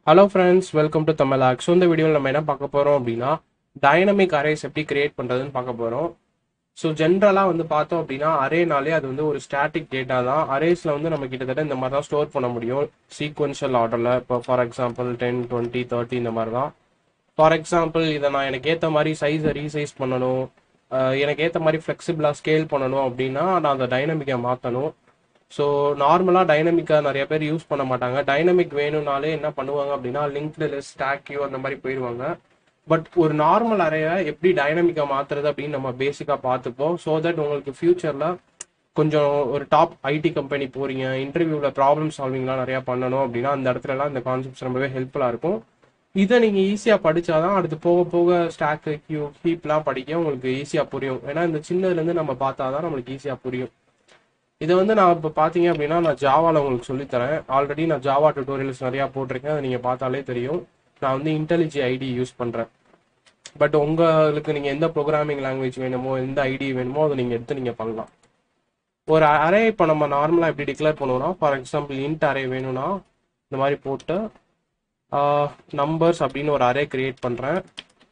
hello friends welcome to தமிழாக் so இந்த வீடியோவில் நம்ம என்ன பார்க்க போகிறோம் அப்படின்னா டைனமிக் அரேஸ் எப்படி கிரியேட் பண்ணுறதுன்னு பார்க்க போகிறோம் ஸோ ஜென்ரலாக வந்து பார்த்தோம் அப்படின்னா அரேனாலே அது வந்து ஒரு ஸ்டாட்டிக் டேட்டா தான் அரேஸில் வந்து நம்ம கிட்டத்தட்ட இந்த மாதிரி தான் ஸ்டோர் பண்ண முடியும் சீக்வன்ஷியல் ஆர்டரில் இப்போ for example ten twenty thirty இந்த மாதிரி தான் ஃபார் எக்ஸாம்பிள் இதை நான் எனக்கு ஏற்ற மாதிரி சைஸை ரீசைஸ் பண்ணணும் அஹ் எனக்கு ஏற்ற மாதிரி ஃப்ளெக்சிபிளாக ஸ்கேல் பண்ணணும் அப்படின்னா நான் அந்த டைனமிக்கை மாற்றணும் ஸோ நார்மலாக டைனமிக்காக நிறைய பேர் யூஸ் பண்ண மாட்டாங்க டைனமிக் வேணும்னாலே என்ன பண்ணுவாங்க அப்படின்னா லிங்க்டு லிஸ்ட் ஸ்டாக்யூ அந்த மாதிரி போயிடுவாங்க பட் ஒரு நார்மல் அறையை எப்படி டைனமிக்காக மாற்றுறது அப்படின்னு நம்ம பேசிக்காக பார்த்துப்போம் ஸோ தட் உங்களுக்கு ஃப்யூச்சரில் கொஞ்சம் ஒரு டாப் ஐடி கம்பெனி போறீங்க இன்டர்வியூவில் ப்ராப்ளம் சால்விங்லாம் நிறையா பண்ணணும் அப்படின்னா அந்த இடத்துலலாம் இந்த கான்செப்ட்ஸ் ரொம்பவே ஹெல்ப்ஃபுல்லாக இருக்கும் இதை நீங்கள் ஈஸியாக படிச்சாதான் அடுத்து போக போக ஸ்டாக்கு கியூ ஹீப்லாம் படிக்க உங்களுக்கு ஈஸியாக புரியும் ஏன்னா இந்த சின்னதுலேருந்து நம்ம பார்த்தா தான் நம்மளுக்கு ஈஸியாக புரியும் இதை வந்து நான் இப்போ பார்த்தீங்க அப்படின்னா நான் ஜாவாவில் உங்களுக்கு சொல்லித்தரேன் ஆல்ரெடி நான் ஜாவா டுட்டோரியல்ஸ் நிறையா போட்டிருக்கேன் அதை நீங்கள் பார்த்தாலே தெரியும் நான் வந்து இன்டெலிஜி ஐடி யூஸ் பண்ணுறேன் பட் உங்களுக்கு நீங்கள் எந்த ப்ரோக்ராமிங் லாங்குவேஜ் வேணுமோ எந்த ஐடி வேணுமோ அதை நீங்கள் எடுத்து நீங்கள் பண்ணலாம் ஒரு அரே இப்போ நம்ம நார்மலாக எப்படி டிக்ளேர் பண்ணுவோம்னா ஃபார் எக்ஸாம்பிள் இன்ட் அரே வேணும்னா இந்த மாதிரி போட்டு நம்பர்ஸ் அப்படின்னு ஒரு அரே கிரியேட் பண்ணுறேன்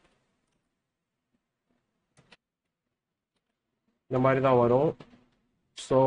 இந்த மாதிரி தான் வரும் ஸோ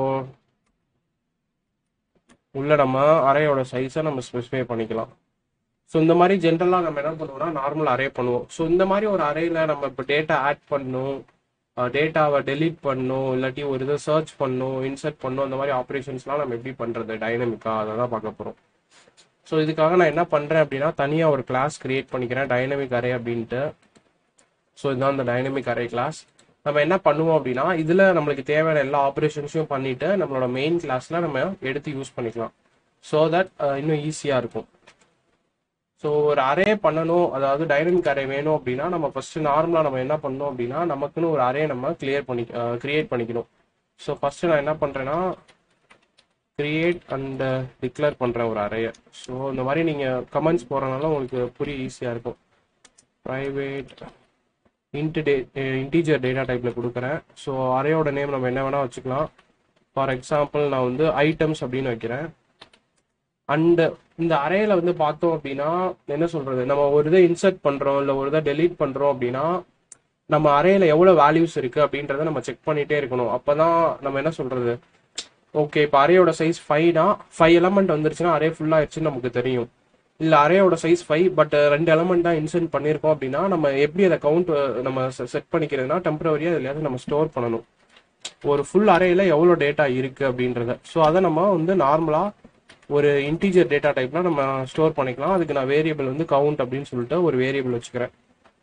உள்ள நம்ம அறையோட சைஸை நம்ம ஸ்பெசிஃபை பண்ணிக்கலாம் ஸோ இந்த மாதிரி ஜென்ரலாக நம்ம என்ன பண்ணுவோம்னா நார்மல் அரே பண்ணுவோம் ஸோ இந்த மாதிரி ஒரு அறையில் நம்ம இப்போ டேட்டா ஆட் பண்ணணும் டேட்டாவை டெலீட் பண்ணணும் இல்லாட்டி ஒரு இதை சர்ச் பண்ணணும் இன்சர்ட் பண்ணணும் அந்த மாதிரி ஆப்ரேஷன்ஸ்லாம் நம்ம எப்படி பண்ணுறது டைனமிக்காக அதை தான் பார்க்க போகிறோம் ஸோ இதுக்காக நான் என்ன பண்ணுறேன் அப்படின்னா தனியாக ஒரு கிளாஸ் கிரியேட் பண்ணிக்கிறேன் டைனமிக் அரே அப்படின்ட்டு ஸோ இதுதான் இந்த டைனமிக் அரே கிளாஸ் நம்ம என்ன பண்ணுவோம் அப்படின்னா இதில் நம்மளுக்கு தேவையான எல்லா ஆப்ரேஷன்ஸையும் பண்ணிட்டு நம்மளோட மெயின் கிளாஸில் நம்ம எடுத்து யூஸ் பண்ணிக்கலாம் ஸோ தட் இன்னும் ஈஸியாக இருக்கும் ஸோ ஒரு அரே பண்ணணும் அதாவது டைனமிக் அரே வேணும் அப்படின்னா நம்ம ஃபர்ஸ்ட் நார்மலாக நம்ம என்ன பண்ணணும் அப்படின்னா நமக்குன்னு ஒரு அரே நம்ம கிளியர் பண்ணி கிரியேட் பண்ணிக்கணும் ஸோ ஃபர்ஸ்ட் நான் என்ன பண்ணுறேன்னா கிரியேட் அண்ட் டிக்ளேர் பண்ணுறேன் ஒரு அறையை ஸோ இந்த மாதிரி நீங்கள் கமெண்ட்ஸ் போடுறதுனால உங்களுக்கு புரிய ஈஸியாக இருக்கும் private int day integer data டைப்பில் கொடுக்குறேன் ஸோ அறையோட நேம் நம்ம என்ன வேணால் வச்சுக்கலாம் ஃபார் எக்ஸாம்பிள் நான் வந்து ஐட்டம்ஸ் அப்படின்னு வைக்கிறேன் அண்டு இந்த அறையில வந்து பார்த்தோம் அப்படின்னா என்ன சொல்றது நம்ம ஒரு இதை இன்சர்ட் பண்றோம் இல்லை ஒரு இதை டெலீட் பண்றோம் அப்படின்னா நம்ம அறையில எவ்வளவு வேல்யூஸ் இருக்கு அப்படின்றத நம்ம செக் பண்ணிட்டே இருக்கணும் அப்பதான் நம்ம என்ன சொல்றது ஓகே இப்போ அறையோட சைஸ் ஃபைவ்னா ஃபைவ் எலமெண்ட் வந்துருச்சுன்னா அரே ஃபுல் ஆயிடுச்சுன்னு நமக்கு தெரியும் இல்லை அறையோட சைஸ் ஃபைவ் பட் ரெண்டு எலமெண்ட் தான் இன்சர்ட் பண்ணியிருக்கோம் அப்படின்னா நம்ம எப்படி அதை கவுண்ட் நம்ம செட் பண்ணிக்கிறதுனா டெம்பரவரியாக எதுலையாவது நம்ம ஸ்டோர் பண்ணணும் ஒரு ஃபுல் அறையில எவ்வளோ டேட்டா இருக்கு அப்படின்றத ஸோ அதை நம்ம வந்து நார்மலாக ஒரு இன்டீஜர் டேட்டா டைப்ல நம்ம ஸ்டோர் பண்ணிக்கலாம் அதுக்கு நான் வேரியபிள் வந்து கவுண்ட் அப்படின்னு சொல்லிட்டு ஒரு வேரியபிள் வச்சுக்கிறேன்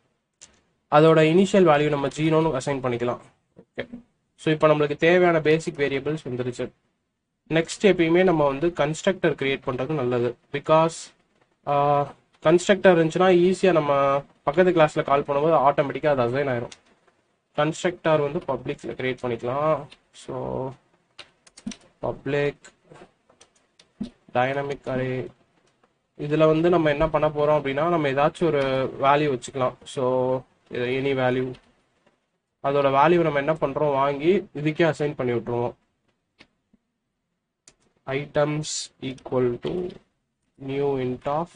அதோட இனிஷியல் வேல்யூ நம்ம ஜீரோன்னு அசைன் பண்ணிக்கலாம் ஓகே ஸோ இப்போ நம்மளுக்கு தேவையான பேசிக் வேரியபிள்ஸ் வந்துருச்சு நெக்ஸ்ட் எப்பயுமே நம்ம வந்து கன்ஸ்ட்ரக்டர் கிரியேட் பண்ணுறது நல்லது பிகாஸ் கன்ஸ்ட்ரக்டர் இருந்துச்சுன்னா ஈஸியாக நம்ம பக்கத்து கிளாஸில் கால் பண்ணும்போது ஆட்டோமேட்டிக்காக அது அசைன் ஆயிரும் கன்ஸ்ட்ரக்டர் வந்து பப்ளிக்ல கிரியேட் பண்ணிக்கலாம் ஸோ பப்ளிக் டைனமிக் அரே இதில் வந்து நம்ம என்ன பண்ண போகிறோம் அப்படின்னா நம்ம ஏதாச்சும் ஒரு வேல்யூ வச்சுக்கலாம் ஸோ எனி வேல்யூ அதோட வேல்யூ நம்ம என்ன பண்ணுறோம் வாங்கி இதுக்கே அசைன் பண்ணி விட்ருவோம் items equal to new int of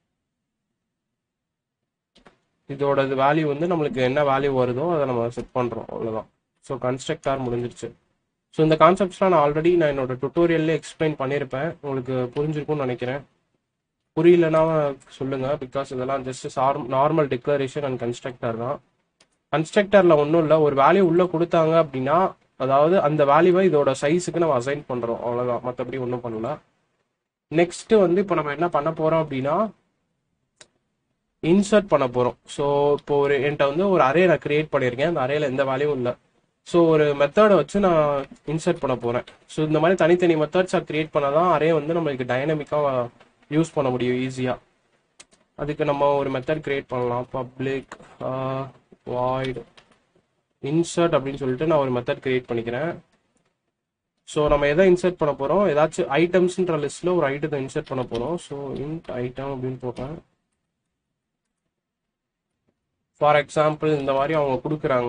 இதோட வேல்யூ வந்து நம்மளுக்கு என்ன வேல்யூ வருதோ அதை நம்ம செட் பண்ணுறோம் அவ்வளோதான் ஸோ கன்ஸ்ட்ரக்டார் முடிஞ்சிருச்சு ஸோ இந்த கான்செப்ட்ஸ்லாம் நான் ஆல்ரெடி நான் என்னோட டுட்டோரியல்ல எக்ஸ்பிளைன் பண்ணியிருப்பேன் உங்களுக்கு புரிஞ்சிருக்கும்னு நினைக்கிறேன் புரியலன்னா சொல்லுங்க பிகாஸ் இதெல்லாம் just normal declaration and constructor தான் கன்ஸ்ட்ரக்டர்ல ஒன்றும் இல்லை ஒரு வேல்யூ உள்ள கொடுத்தாங்க அப்படின்னா அதாவது அந்த வேல்யூவை இதோட சைஸுக்கு நம்ம அசைன் பண்றோம் அவ்வளோதான் மற்றபடி ஒன்றும் பண்ணல நெக்ஸ்ட் வந்து இப்போ நம்ம என்ன பண்ண போறோம் அப்படின்னா இன்சர்ட் பண்ண போறோம் ஸோ இப்போ ஒரு என்கிட்ட வந்து ஒரு அரே நான் கிரியேட் பண்ணியிருக்கேன் அந்த அரேல எந்த வேல்யூவும் இல்லை ஸோ ஒரு மெத்தடை வச்சு நான் இன்சர்ட் பண்ண போகிறேன் ஸோ இந்த மாதிரி தனித்தனி மெத்தட்ஸாக கிரியேட் பண்ணால் தான் அரே வந்து நம்மளுக்கு டைனமிக்காக யூஸ் பண்ண முடியும் ஈஸியாக அதுக்கு நம்ம ஒரு மெத்தட் கிரியேட் பண்ணலாம் பப்ளிக் வாய்டு இன்சர்ட் அப்படின்னு சொல்லிட்டு நான் ஒரு மெத்தட் கிரியேட் பண்ணிக்கிறேன் ஸோ நம்ம எதை இன்சர்ட் பண்ண போகிறோம் ஏதாச்சும் ஐட்டம்ஸ்ன்ற லிஸ்ட்டில் ஒரு ஐட்டத்தை இன்சர்ட் பண்ண போகிறோம் ஸோ இன்ட் ஐட்டம் அப்படின்னு போட்டேன் ஃபார் எக்ஸாம்பிள் இந்த மாதிரி அவங்க கொடுக்குறாங்க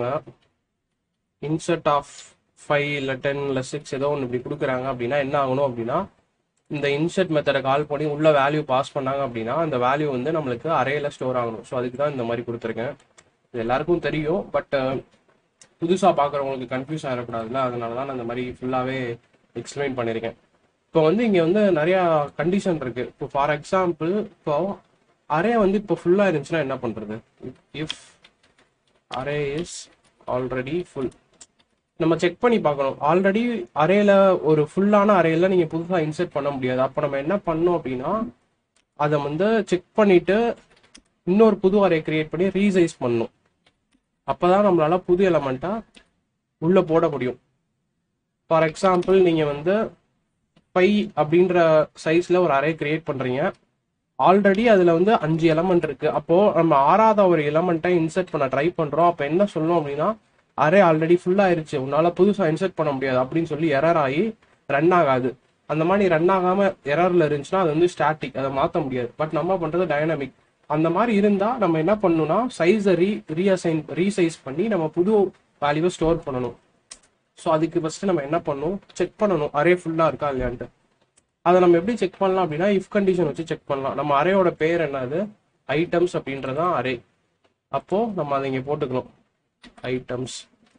இன்சர்ட் ஆஃப் ஃபைவ் இல்லை டென் இல்லை சிக்ஸ் ஏதோ ஒன்று இப்படி கொடுக்குறாங்க அப்படின்னா என்ன ஆகணும் அப்படின்னா இந்த இன்செர்ட் மெத்தடை கால் பண்ணி உள்ள வேல்யூ பாஸ் பண்ணாங்க அப்படின்னா அந்த வேல்யூ வந்து நம்மளுக்கு அரேல ஸ்டோர் ஆகணும் ஸோ அதுக்கு தான் இந்த மாதிரி கொடுத்துருக்கேன் இது எல்லாருக்கும் தெரியும் பட் புதுசாக பார்க்குறவங்களுக்கு கன்ஃபியூஸ் ஆகிடக்கூடாதுல்ல அதனால தான் நான் இந்த மாதிரி ஃபுல்லாகவே எக்ஸ்பிளைன் பண்ணியிருக்கேன் இப்போ வந்து இங்கே வந்து நிறையா கண்டிஷன் இருக்கு இப்போ ஃபார் எக்ஸாம்பிள் இப்போ அரே வந்து இப்போ ஃபுல்லாக இருந்துச்சுன்னா என்ன பண்ணுறது if array is already full நம்ம செக் பண்ணி பார்க்கணும் ஆல்ரெடி அரேல ஒரு ஃபுல்லான அரேல நீங்கள் புதுசாக இன்சர்ட் பண்ண முடியாது அப்போ நம்ம என்ன பண்ணோம் அப்படின்னா அதை வந்து செக் பண்ணிட்டு இன்னொரு புது அரே கிரியேட் பண்ணி ரீசைஸ் பண்ணணும் அப்பதான் நம்மளால புது எலமெண்ட்டா உள்ள போட முடியும் ஃபார் எக்ஸாம்பிள் நீங்க வந்து பை அப்படின்ற சைஸ்ல ஒரு அரே கிரியேட் பண்றீங்க ஆல்ரெடி அதுல வந்து அஞ்சு எலமெண்ட் இருக்கு அப்போ நம்ம ஆறாவது ஒரு எலமெண்ட்டை இன்சர்ட் பண்ண ட்ரை பண்றோம் அப்ப என்ன சொல்லணும் அப்படின்னா அரே ஆல்ரெடி ஃபுல் ஆயிருச்சு உன்னால புதுசா இன்சர்ட் பண்ண முடியாது அப்படின்னு சொல்லி எரர் ஆகி ரன் ஆகாது அந்த மாதிரி ரன் ஆகாம எரர்ல இருந்துச்சுன்னா அது வந்து ஸ்டாட்டிக் அதை மாத்த முடியாது பட் நம்ம பண்றது டைனமிக் அந்த மாதிரி இருந்தா நம்ம என்ன பண்ணணும்னா சைஸை ரீ ரீஅசைன் ரீசைஸ் பண்ணி நம்ம புது வேல்யூவை ஸ்டோர் பண்ணணும் ஸோ அதுக்கு ஃபர்ஸ்ட் நம்ம என்ன பண்ணணும் செக் பண்ணணும் அரே ஃபுல்லா இருக்கா இல்லையான்ட்டு அதை நம்ம எப்படி செக் பண்ணலாம் அப்படின்னா இஃப் கண்டிஷன் வச்சு செக் பண்ணலாம் நம்ம அரேயோட பேர் என்னது ஐட்டம்ஸ் அப்படின்றதான் அரே அப்போ நம்ம அதை இங்க போட்டுக்கணும் ஐட்டம்ஸ்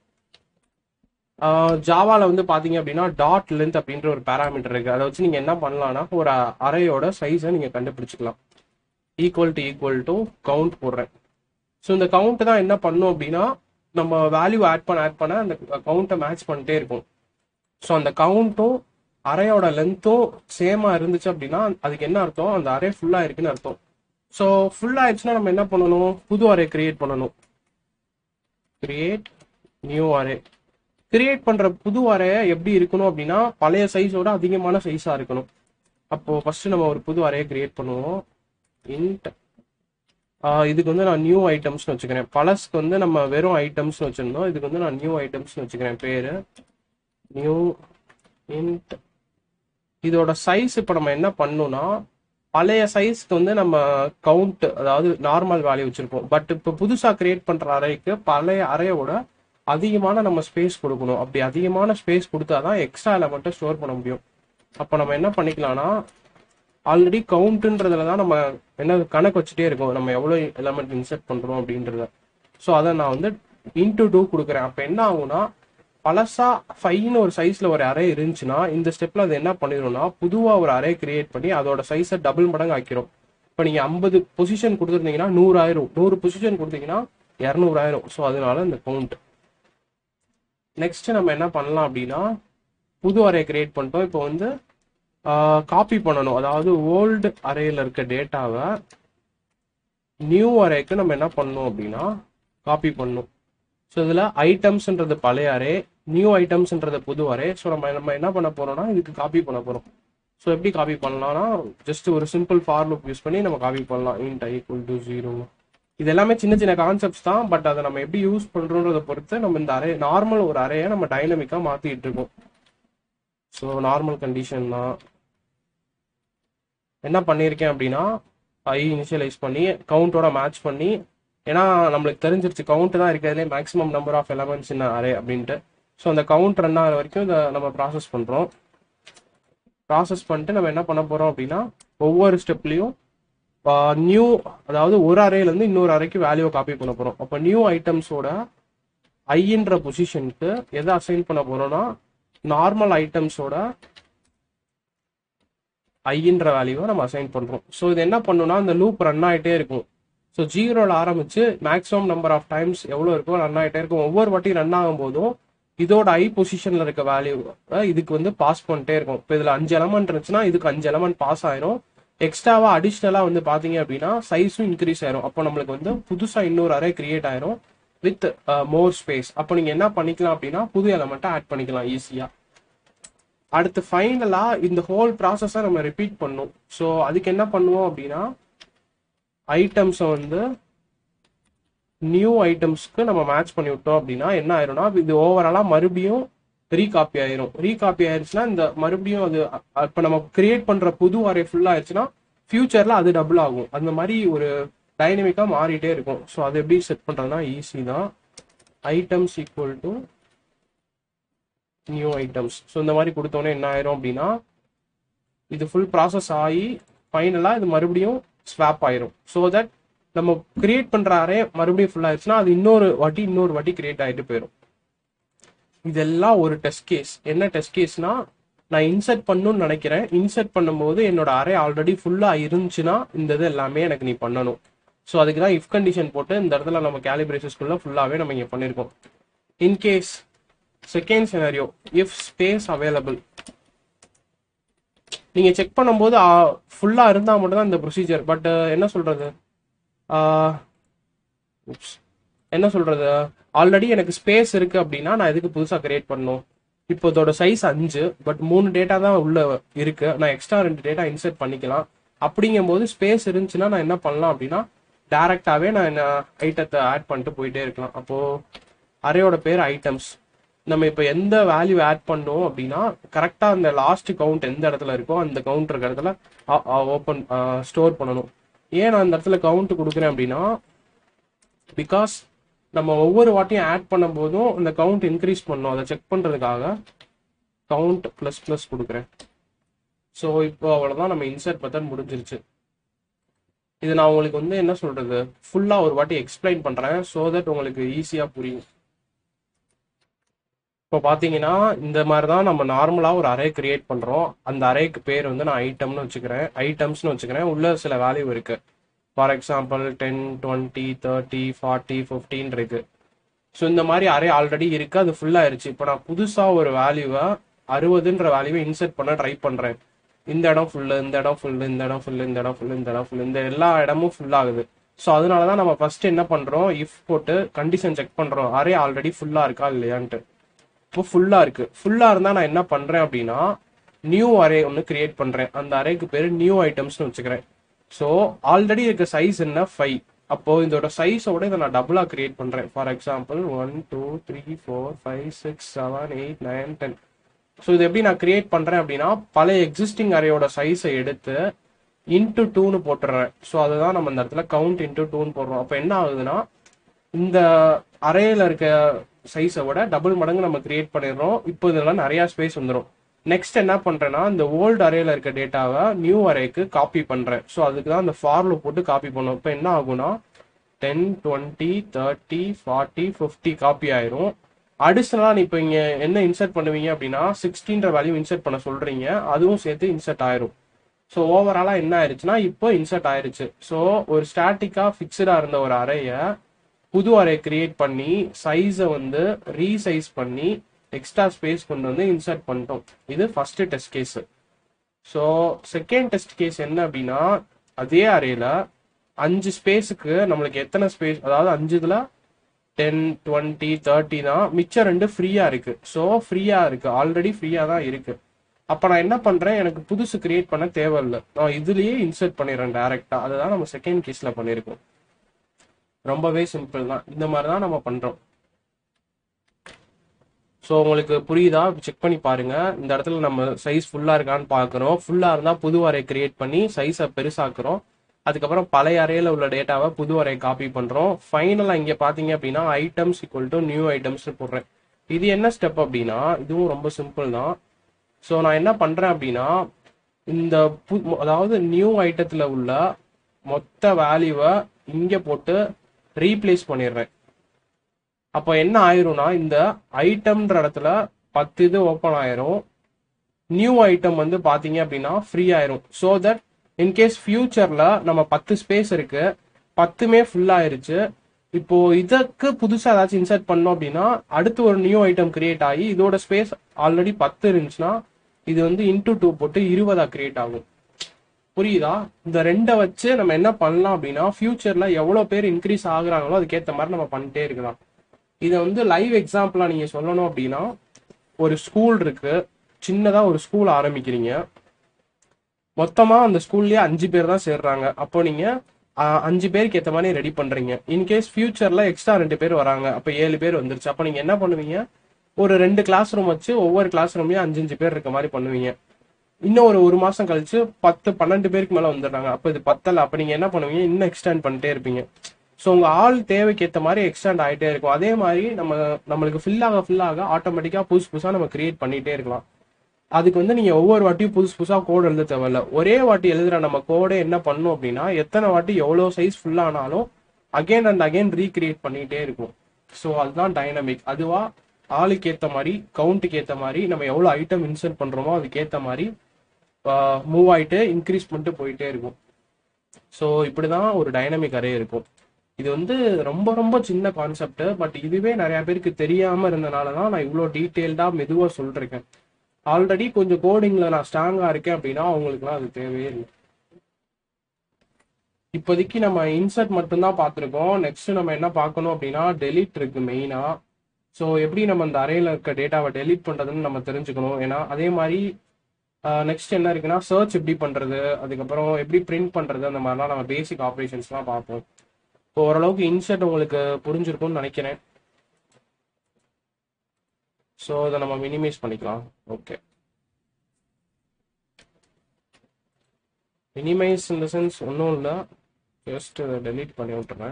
ஜாவால வந்து பாத்தீங்க அப்படின்னா டாட் லென்த் அப்படின்ற ஒரு பேராமீட்டர் இருக்கு அதை வச்சு நீங்க என்ன பண்ணலாம்னா ஒரு அரேயோட சைஸை நீங்க கண்டுபிடிச்சிக்கலாம் equal to equal to count போடுறேன் ஸோ இந்த கவுண்ட் தான் என்ன பண்ணும் அப்படின்னா நம்ம வேல்யூ ஆட் பண்ண ஆட் பண்ண அந்த கவுண்ட்டை மேட்ச் பண்ணிட்டே இருக்கும் ஸோ அந்த கவுண்ட்டும் அறையோட லென்த்தும் சேமா இருந்துச்சு அப்படின்னா அதுக்கு என்ன அர்த்தம் அந்த அரே ஃபுல்லா இருக்குன்னு அர்த்தம் ஸோ ஃபுல் ஆயிடுச்சுன்னா நம்ம என்ன பண்ணணும் புது அரே கிரியேட் பண்ணணும் கிரியேட் நியூ அரே கிரியேட் பண்ற புது அரே எப்படி இருக்கணும் அப்படின்னா பழைய சைஸோட அதிகமான சைஸா இருக்கணும் அப்போ ஃபர்ஸ்ட் நம்ம ஒரு புது அரே கிரியேட் பண்ணுவோம் இன்ட் இதுக்கு வந்து நான் நியூ ஐட்டம்ஸ்னு வச்சுக்கிறேன் பழஸ்க்கு வந்து நம்ம வெறும் ஐட்டம்ஸ்னு வச்சிருந்தோம் இதுக்கு வந்து நான் நியூ ஐட்டம்ஸ்னு வச்சுக்கிறேன் பேரு நியூ இன்ட் இதோட சைஸ் இப்போ நம்ம என்ன பண்ணோம்னா பழைய சைஸ்க்கு வந்து நம்ம கவுண்ட் அதாவது நார்மல் வேல்யூ வச்சிருப்போம் பட் இப்போ புதுசா கிரியேட் பண்ற அறைக்கு பழைய அறையோட அதிகமான நம்ம ஸ்பேஸ் கொடுக்கணும் அப்படி அதிகமான ஸ்பேஸ் கொடுத்தாதான் எக்ஸ்ட்ரா எலமெண்ட்டை ஸ்டோர் பண்ண முடியும் அப்போ நம்ம என்ன பண்ணிக்கலாம்னா ஆல்ரெடி கவுண்ட்ன்றதுல தான் நம்ம என்ன கணக்கு வச்சுட்டே இருக்கோம் நம்ம எவ்வளோ எலமெண்ட் இன்சர்ட் பண்றோம் அப்படின்றத ஸோ அதை நான் வந்து இன்டூ டூ கொடுக்குறேன் அப்போ என்ன ஆகும்னா பழசா ஃபைவ்னு ஒரு சைஸ்ல ஒரு அரே இருந்துச்சுன்னா இந்த ஸ்டெப்ல அது என்ன பண்ணிடும்னா புதுவா ஒரு அரே கிரியேட் பண்ணி அதோட சைஸை டபுள் மடங்கு ஆக்கிரும் இப்போ நீங்க ஐம்பது பொசிஷன் கொடுத்துருந்தீங்கன்னா நூறு ஆயிரும் நூறு பொசிஷன் கொடுத்தீங்கன்னா இரநூறாயிரம் ஸோ அதனால இந்த கவுண்ட் நெக்ஸ்ட் நம்ம என்ன பண்ணலாம் அப்படின்னா புது அரே கிரியேட் பண்ணிட்டோம் இப்போ வந்து காப்பி பண்ணணும் அதாவது ஓல்டு அரேல இருக்க டேட்டாவை நியூ அரேக்கு நம்ம என்ன பண்ணணும் அப்படின்னா காப்பி பண்ணணும் ஸோ இதில் ஐட்டம்ஸ்ன்றது பழைய அரே நியூ ஐட்டம்ஸ்ன்றது புது அரே ஸோ நம்ம நம்ம என்ன பண்ண போறோம்னா இதுக்கு காப்பி பண்ண போறோம் ஸோ எப்படி காப்பி பண்ணலாம்னா ஜஸ்ட் ஒரு சிம்பிள் ஃபார் லுக் யூஸ் பண்ணி நம்ம காப்பி பண்ணலாம் int I equal to zero இது எல்லாமே சின்ன சின்ன கான்செப்ட்ஸ் தான் பட் அதை நம்ம எப்படி யூஸ் பண்றோன்றதை பொறுத்து நம்ம இந்த அரே நார்மல் ஒரு அறையை நம்ம டைனமிக்கா மாத்திட்டு இருக்கோம் ஸோ நார்மல் கண்டிஷன் தான் என்ன பண்ணியிருக்கேன் அப்படின்னா ஐ இனிஷியலைஸ் பண்ணி கவுண்டோட மேட்ச் பண்ணி ஏன்னா நம்மளுக்கு தெரிஞ்சிருச்சு கவுண்ட் தான் இருக்கிறதுலே maximum number of elements in array அப்படின்ட்டு ஸோ அந்த கவுண்ட் ரன் ஆகிற வரைக்கும் இதை நம்ம ப்ராசஸ் பண்ணுறோம் ப்ராசஸ் பண்ணிட்டு நம்ம என்ன பண்ண போகிறோம் அப்படின்னா ஒவ்வொரு ஸ்டெப்லையும் நியூ அதாவது ஒரு அறையிலேருந்து இன்னொரு அறைக்கு வேல்யூவை காப்பி பண்ண போகிறோம் அப்போ நியூ ஐட்டம்ஸோட ஐன்ற பொசிஷனுக்கு எதை அசைன் பண்ண போகிறோம்னா நார்மல் ஐட்டம்ஸோட ஐன்ற வேல்யூவை நம்ம அசைன் பண்ணுறோம் ஸோ இது என்ன பண்ணுன்னா இந்த லூப் ரன் ஆகிட்டே இருக்கும் ஸோ ஜீரோல ஆரம்பிச்சு மேக்ஸிமம் நம்பர் ஆஃப் டைம்ஸ் எவ்வளோ இருக்கோ ரன் ஆகிட்டே இருக்கும் ஒவ்வொரு வாட்டி ரன் ஆகும் போதும் இதோட ஐ பொசிஷன்ல இருக்க வேல்யூ இதுக்கு வந்து பாஸ் பண்ணிட்டே இருக்கும் இப்போ இதுல அஞ்சு எலமெண்ட் இருந்துச்சுன்னா இதுக்கு அஞ்சு எலமெண்ட் பாஸ் ஆயிரும் எக்ஸ்ட்ராவா அடிஷ்னலா வந்து பாத்தீங்க அப்படின்னா சைஸும் இன்க்ரீஸ் ஆயிரும் அப்போ நம்மளுக்கு வந்து புதுசா இன்னொரு அரே கிரியேட் ஆயிரும் வித் மோர் ஸ்பேஸ் அப்போ நீங்க என்ன பண்ணிக்கலாம் அப்படின்னா புது எலமெண்ட்டை ஆட் பண்ணிக்கலாம் ஈஸியா அடுத்து ஃபைனலா இந்த ஹோல் ப்ராசஸை நம்ம ரிப்பீட் பண்ணும் ஸோ அதுக்கு என்ன பண்ணுவோம் அப்படின்னா ஐட்டம்ஸை வந்து நியூ ஐட்டம்ஸ்க்கு நம்ம மேட்ச் பண்ணி விட்டோம் அப்படின்னா என்ன ஆயிரும்னா இது ஓவராலா மறுபடியும் ரீகாப்பி ஆயிரும் ரீகாப்பி ஆயிருச்சுன்னா இந்த மறுபடியும் அது இப்போ நம்ம கிரியேட் பண்ற புது அரே ஃபுல்லா ஆயிடுச்சுன்னா ஃபியூச்சர்ல அது டபுள் ஆகும் அந்த மாதிரி ஒரு டைனமிக்கா மாறிட்டே இருக்கும் ஸோ அது எப்படி செட் பண்றதுன்னா ஈஸி தான் items equal to new items so இந்த மாதிரி கொடுத்தோன்னே என்ன ஆயிரும் அப்படின்னா இது ஃபுல் ப்ராசஸ் ஆகி ஃபைனலாக இது மறுபடியும் ஸ்வாப் ஆயிரும் ஸோ தட் நம்ம கிரியேட் பண்ற அரே மறுபடியும் ஃபுல் ஆயிடுச்சுன்னா அது இன்னொரு வாட்டி இன்னொரு வாட்டி கிரியேட் ஆகிட்டு போயிடும் இதெல்லாம் ஒரு டெஸ்ட் கேஸ் என்ன டெஸ்ட் கேஸ்னா நான் இன்சர்ட் பண்ணணும்னு நினைக்கிறேன் இன்சர்ட் பண்ணும்போது என்னோட அரே ஆல்ரெடி ஃபுல்லாக இருந்துச்சுன்னா இந்த இது எல்லாமே எனக்கு நீ பண்ணணும் ஸோ அதுக்கு தான் இஃப் கண்டிஷன் போட்டு இந்த இடத்துல நம்ம கேலிபிரேஷன்ஸ்குள்ள ஃபுல்லாகவே நம்ம இங்கே பண்ணியிருக்கோம் in case second scenario if space available நீங்கள் செக் பண்ணும்போது ஃபுல்லாக இருந்தால் மட்டும்தான் இந்த ப்ரொசீஜர் பட் என்ன சொல்கிறது என்ன சொல்கிறது ஆல்ரெடி எனக்கு ஸ்பேஸ் இருக்குது அப்படின்னா நான் எதுக்கு புதுசாக கிரியேட் பண்ணணும் இப்போ இதோட சைஸ் அஞ்சு பட் மூணு டேட்டா தான் உள்ள இருக்கு நான் எக்ஸ்ட்ரா ரெண்டு டேட்டா இன்சர்ட் பண்ணிக்கலாம் அப்படிங்கும்போது ஸ்பேஸ் இருந்துச்சுன்னா நான் என்ன பண்ணலாம் அப்படின்னா டேரெக்டாகவே நான் என்ன ஐட்டத்தை ஆட் பண்ணிட்டு போயிட்டே இருக்கலாம் அப்போது அரேயோட பேர் ஐட்டம்ஸ் நம்ம இப்போ எந்த வேல்யூ ஆட் பண்ணோம் அப்படின்னா கரெக்டாக அந்த லாஸ்ட் கவுண்ட் எந்த இடத்துல இருக்கோ அந்த கவுண்ட் இருக்க இடத்துல ஓப்பன் ஸ்டோர் பண்ணணும் ஏன் நான் அந்த இடத்துல கவுண்ட் கொடுக்குறேன் அப்படின்னா பிகாஸ் நம்ம ஒவ்வொரு வாட்டியும் ஆட் பண்ணும்போதும் இந்த கவுண்ட் இன்க்ரீஸ் பண்ணோம் அதை செக் பண்ணுறதுக்காக கவுண்ட் ப்ளஸ் ப்ளஸ் கொடுக்குறேன் ஸோ இப்போ அவ்வளோதான் நம்ம இன்சர்ட் மெத்தட் முடிஞ்சிருச்சு இது நான் உங்களுக்கு வந்து என்ன சொல்றது ஃபுல்லாக ஒரு வாட்டி எக்ஸ்பிளைன் பண்ணுறேன் ஸோ தட் உங்களுக்கு ஈஸியாக புரியும் இப்போ பார்த்தீங்கன்னா இந்த மாதிரி தான் நம்ம நார்மலாக ஒரு அரே கிரியேட் பண்ணுறோம் அந்த அரேக்கு பேர் வந்து நான் ஐட்டம்னு வச்சுக்கிறேன் ஐட்டம்ஸ்னு வச்சுக்கிறேன் உள்ள சில வேல்யூ இருக்கு for example ten twenty thirty forty ஃபிஃப்டின் இருக்கு ஸோ இந்த மாதிரி அரே ஆல்ரெடி இருக்கு அது ஃபுல்லாயிருச்சு இப்போ நான் புதுசாக ஒரு வேல்யூவை அறுபதுன்ற வேல்யூவை இன்சர்ட் பண்ண ட்ரை பண்ணுறேன் இந்த இடம் ஃபுல்லு இந்த இடம் ஃபுல்லு இந்த இடம் ஃபுல்லு இந்த இடம் ஃபுல்லு இந்த இடம் ஃபுல்லு இந்த எல்லா இடமும் ஃபுல் ஆகுது ஸோ அதனால தான் நம்ம ஃபர்ஸ்ட் என்ன பண்ணுறோம் இஃப் போட்டு கண்டிஷன் செக் பண்ணுறோம் அரே ஆல்ரெடி ஃபுல்லாக இருக்கா இல்லையான்ட்டு இப்போ ஃபுல்லாக இருக்கு ஃபுல்லாக இருந்தால் நான் என்ன பண்ணுறேன் அப்படின்னா நியூ அரே ஒன்று கிரியேட் பண்ணுறேன் அந்த அரேக்கு பேர் நியூ ஐட்டம்ஸ்னு வச்சுக்கிறேன் ஸோ ஆல்ரெடி இருக்க சைஸ் என்ன ஃபைவ் அப்போ இதோட சைஸோட இதை நான் டபுளா கிரியேட் பண்றேன் for example one two three four five six seven eight nine ten so இது எப்படி நான் கிரியேட் பண்றேன் அப்படின்னா பழைய எக்ஸிஸ்டிங் அரேயோட சைஸை எடுத்து இன்டு டூன்னு போட்டுறேன் ஸோ அதுதான் நம்ம இந்த இடத்துல கவுண்ட் இன்டு டூன்னு போடுறோம் அப்போ என்ன ஆகுதுன்னா இந்த அரேல இருக்க சைஸை விட டபுள் மடங்கு நம்ம கிரியேட் பண்ணிடுறோம் இப்போ இதெல்லாம் நிறைய ஸ்பேஸ் வந்துடும் நெக்ஸ்ட் என்ன பண்றேன்னா இந்த ஓல்டு அரேல இருக்க டேட்டாவை நியூ அரேக்கு காப்பி பண்றேன் ஸோ அதுக்கு தான் அந்த ஃபார்ல போட்டு காப்பி பண்ணும் இப்போ என்ன ஆகும்னா ten twenty thirty forty fifty copy ஆயிரும் அடிஷனலா நீ இப்போ இங்க என்ன இன்சர்ட் பண்ணுவீங்க அப்படின்னா சிக்ஸ்டீன்ற வேல்யூ இன்சர்ட் பண்ண சொல்றீங்க அதுவும் சேர்த்து இன்சர்ட் ஆயிரும் ஸோ ஓவராலா என்ன ஆயிருச்சுன்னா இப்போ இன்சர்ட் ஆயிருச்சு ஸோ ஒரு ஸ்டாட்டிக்கா ஃபிக்ஸ்டா இருந்த ஒரு அறைய புது அரே கிரியேட் பண்ணி சைஸை வந்து ரீசைஸ் பண்ணி எக்ஸ்ட்ரா ஸ்பேஸ் கொண்டு வந்து இன்சர்ட் பண்ணிட்டோம் இது first test case so second test case என்ன அப்படின்னா அதே அரேல அஞ்சு ஸ்பேஸுக்கு நம்மளுக்கு எத்தனை ஸ்பேஸ் அதாவது அஞ்சு இதுல டென் டுவெண்ட்டி தேர்ட்டி தான் மிச்சம் ரெண்டு ஃப்ரீயா இருக்கு ஸோ ஃப்ரீயா இருக்கு ஆல்ரெடி ஃப்ரீயா தான் இருக்கு அப்ப நான் என்ன பண்றேன் எனக்கு புதுசு கிரியேட் பண்ண தேவையில்லை நான் இதுலயே இன்சர்ட் பண்ணிடுறேன் டைரக்டா அதுதான் நம்ம செகண்ட் கேஸ்ல பண்ணியிருக்கோம் ரொம்பவே சிம்பிள் தான் இந்த மாதிரி தான் நம்ம பண்றோம் ஸோ உங்களுக்கு புரியுதா செக் பண்ணி பாருங்க இந்த இடத்துல நம்ம சைஸ் ஃபுல்லா இருக்கான்னு பார்க்குறோம் ஃபுல்லா இருந்தா புது அரே கிரியேட் பண்ணி சைஸை பெருசாக்குறோம் அதுக்கப்புறம் பழைய அறையில உள்ள டேட்டாவை புது அறை காப்பி பண்றோம் ஃபைனலா இங்க பாத்தீங்க அப்படின்னா items equal to new items போடுறேன் இது என்ன ஸ்டெப் அப்படின்னா இதுவும் ரொம்ப சிம்பிள் தான் ஸோ நான் என்ன பண்றேன் அப்படின்னா இந்த பு அதாவது நியூ ஐட்டத்துல உள்ள மொத்த வேல்யூவை இங்க போட்டு ரீப்ளேஸ் பண்ணிடுறேன் அப்போ என்ன ஆயிரும்னா இந்த ஐட்டம்ன்ற இடத்துல பத்து இது ஓப்பன் ஆயிரும் நியூ ஐட்டம் வந்து பாத்தீங்க அப்படின்னா ஃப்ரீ ஆயிரும் ஸோ தட் இன்கேஸ் ஃபியூச்சர்ல நம்ம பத்து ஸ்பேஸ் இருக்கு பத்துமே ஃபுல் ஆயிருச்சு இப்போ இதற்கு புதுசா ஏதாச்சும் இன்சர்ட் பண்ணோம் அப்படின்னா அடுத்து ஒரு நியூ ஐட்டம் கிரியேட் ஆகி இதோட ஸ்பேஸ் ஆல்ரெடி பத்து இருந்துச்சுன்னா இது வந்து இன்டூ டூ போட்டு இருபதா கிரியேட் ஆகும் புரியுதா இந்த ரெண்டை வச்சு நம்ம என்ன பண்ணலாம் அப்படின்னா ஃபியூச்சர்ல எவ்வளவு பேர் இன்க்ரீஸ் ஆகுறாங்களோ அதுக்கேற்ற மாதிரி நம்ம பண்ணிட்டே இருக்கலாம் இதை வந்து லைவ் எக்ஸாம்பிளா நீங்க சொல்லணும் அப்படின்னா ஒரு ஸ்கூல் இருக்கு சின்னதா ஒரு ஸ்கூல் ஆரம்பிக்கிறீங்க மொத்தமா அந்த ஸ்கூல்லயே அஞ்சு பேர் தான் சேர்றாங்க அப்போ நீங்க ஆஹ், அஞ்சு பேருக்கு ஏத்த மாதிரி ரெடி பண்றீங்க இன்கேஸ் ஃபியூச்சர்ல எக்ஸ்ட்ரா ரெண்டு பேர் வராங்க அப்ப ஏழு பேர் வந்துருச்சு அப்ப நீங்க என்ன பண்ணுவீங்க ஒரு ரெண்டு கிளாஸ் ரூம் வச்சு ஒவ்வொரு கிளாஸ் ரூம்லயும் அஞ்சு அஞ்சு பேர் இருக்க மாதிரி பண்ணுவீங்க இன்னும் ஒரு ஒரு மாசம் கழிச்சு பத்து பன்னெண்டு பேருக்கு மேல வந்துடுறாங்க அப்ப இது பத்தல அப்ப நீங்க என்ன பண்ணுவீங்க இன்னும் எக்ஸ்டெண்ட் பண்ணிட்டே இருப்பீங்க ஸோ உங்க ஆள் தேவைக்கு ஏத்த மாதிரி எக்ஸ்டெண்ட் ஆயிட்டே இருக்கும் அதே மாதிரி நம்ம நம்மளுக்கு ஃபில் ஆக ஃபில் ஆக ஆட்டோமேட்டிக்கா புதுசு புதுசா நம்ம கிரியேட் பண்ணிட்டே இருக்கலாம் அதுக்கு வந்து நீங்க ஒவ்வொரு வாட்டியும் புதுசு புதுசா கோடு எழுத தேவையில்ல ஒரே வாட்டி எழுதுற நம்ம கோடை என்ன பண்ணும் அப்படின்னா எத்தனை வாட்டி எவ்வளவு சைஸ் ஃபுல் ஆனாலும் அகைன் அண்ட் அகைன் ரீக்ரியேட் பண்ணிட்டே இருக்கும் ஸோ அதுதான் டைனமிக் அதுவா ஆளுக்கு ஏத்த மாதிரி கவுண்ட்டுக்கு ஏத்த மாதிரி நம்ம எவ்வளவு ஐட்டம் இன்சர்ட் பண்றோமோ அதுக்கு ஏத்த மாதிரி மூவ் ஆயிட்டு இன்க்ரீஸ் பண்ணிட்டு போயிட்டே இருக்கும் ஸோ இப்படிதான் ஒரு டைனமிக் அரே இருக்கும் இது வந்து ரொம்ப ரொம்ப சின்ன கான்செப்ட் பட் இதுவே நிறைய பேருக்கு தெரியாம இருந்தனால தான் நான் இவ்வளோ டீட்டெயில்டா மெதுவாக சொல்றேன் ஆல்ரெடி கொஞ்சம் கோடிங்ல நான் ஸ்ட்ராங்கா இருக்கேன் அப்படின்னா அவங்களுக்குலாம் அது தேவையே இல்லை இப்போதைக்கு நம்ம இன்சர்ட் மட்டும்தான் பார்த்துருக்கோம் நெக்ஸ்ட் நம்ம என்ன பார்க்கணும் அப்படின்னா டெலிட் இருக்கு மெயினா ஸோ எப்படி நம்ம இந்த அறையில இருக்க டேட்டாவை டெலிட் பண்றதுன்னு நம்ம தெரிஞ்சுக்கணும் ஏன்னா அதே மாதிரி நெக்ஸ்ட் என்ன இருக்குன்னா சர்ச் எப்படி பண்றது அதுக்கப்புறம் எப்படி பிரிண்ட் பண்றது அந்த மாதிரிலாம் நம்ம பேசிக் ஆப்ரேஷன்ஸ்லாம் பார்ப்போம் இப்போ ஓரளவுக்கு இன்சர்ட் உங்களுக்கு புரிஞ்சிருக்கும்னு நினைக்கிறேன் ஸோ இதை நம்ம மினிமைஸ் பண்ணிக்கலாம் ஓகே மினிமைஸ் இந்த சென்ஸ் ஒன்றும் இல்லை ஜஸ்ட் இதை டெலீட் பண்ணி விட்டுறேன்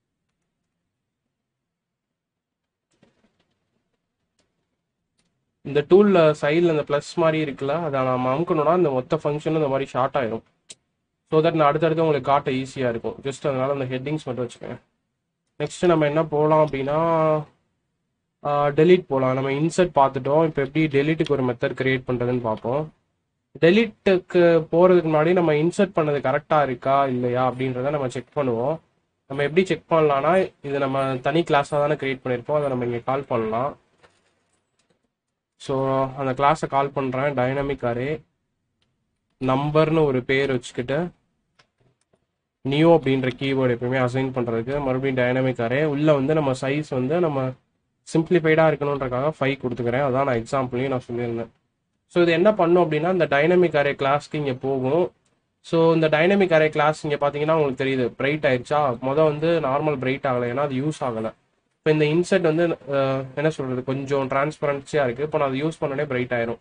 இந்த டூல்ல சைடில் இந்த ப்ளஸ் மாதிரி இருக்குல்ல அதை நம்ம அமுக்கணும்னா இந்த மொத்த ஃபங்க்ஷனும் இந்த மாதிரி ஷார்ட் ஆயிரும் ஸோ தட் நான் அடுத்தடுத்து உங்களுக்கு காட்ட ஈஸியாக இருக்கும் ஜஸ்ட் அதனால அந்த ஹெட்டிங்ஸ் மட்டும் வச்சுக்கேன் நெக்ஸ்ட் நம்ம என்ன போகலாம் அப்படின்னா டெலீட் போகலாம் நம்ம இன்சர்ட் பார்த்துட்டோம் இப்போ எப்படி டெலீட்டுக்கு ஒரு மெத்தட் கிரியேட் பண்ணுறதுன்னு பார்ப்போம் டெலீட்டுக்கு போகிறதுக்கு முன்னாடி நம்ம இன்சர்ட் பண்ணது கரெக்டாக இருக்கா இல்லையா அப்படின்றத நம்ம செக் பண்ணுவோம் நம்ம எப்படி செக் பண்ணலாம்னா இது நம்ம தனி கிளாஸாக தானே கிரியேட் பண்ணியிருப்போம் அதை நம்ம இங்கே கால் பண்ணலாம் ஸோ அந்த கிளாஸை கால் பண்ணுறேன் டைனமிக் அரே நம்பர்னு ஒரு பேர் வச்சுக்கிட்டு நியூ அப்படின்ற கீவேர்டு எப்பயுமே அசைன் பண்ணுறதுக்கு மறுபடியும் டைனமிக் அரே உள்ளே வந்து நம்ம சைஸ் வந்து நம்ம சிம்பிளிஃபைடாக இருக்கணுன்றக்காக ஃபைவ் கொடுத்துக்கிறேன் அதான் நான் எக்ஸாம்பிளையும் நான் சொல்லியிருந்தேன் ஸோ இது என்ன பண்ணும் அப்படின்னா இந்த டைனமிக் அரே கிளாஸ்க்கு இங்கே போகும் ஸோ இந்த டைனமிக் அரே கிளாஸ் இங்கே பார்த்தீங்கன்னா உங்களுக்கு தெரியுது பிரைட் ஆயிடுச்சா மொதல் வந்து நார்மல் பிரைட் ஆகலை ஏன்னா அது யூஸ் ஆகலை இப்போ இந்த இன்செட் வந்து அஹ், என்ன சொல்கிறது கொஞ்சம் டிரான்ஸ்பரன்சியாக இருக்குது இப்போ நான் அதை யூஸ் பண்ணனே பிரைட் ஆயிரும்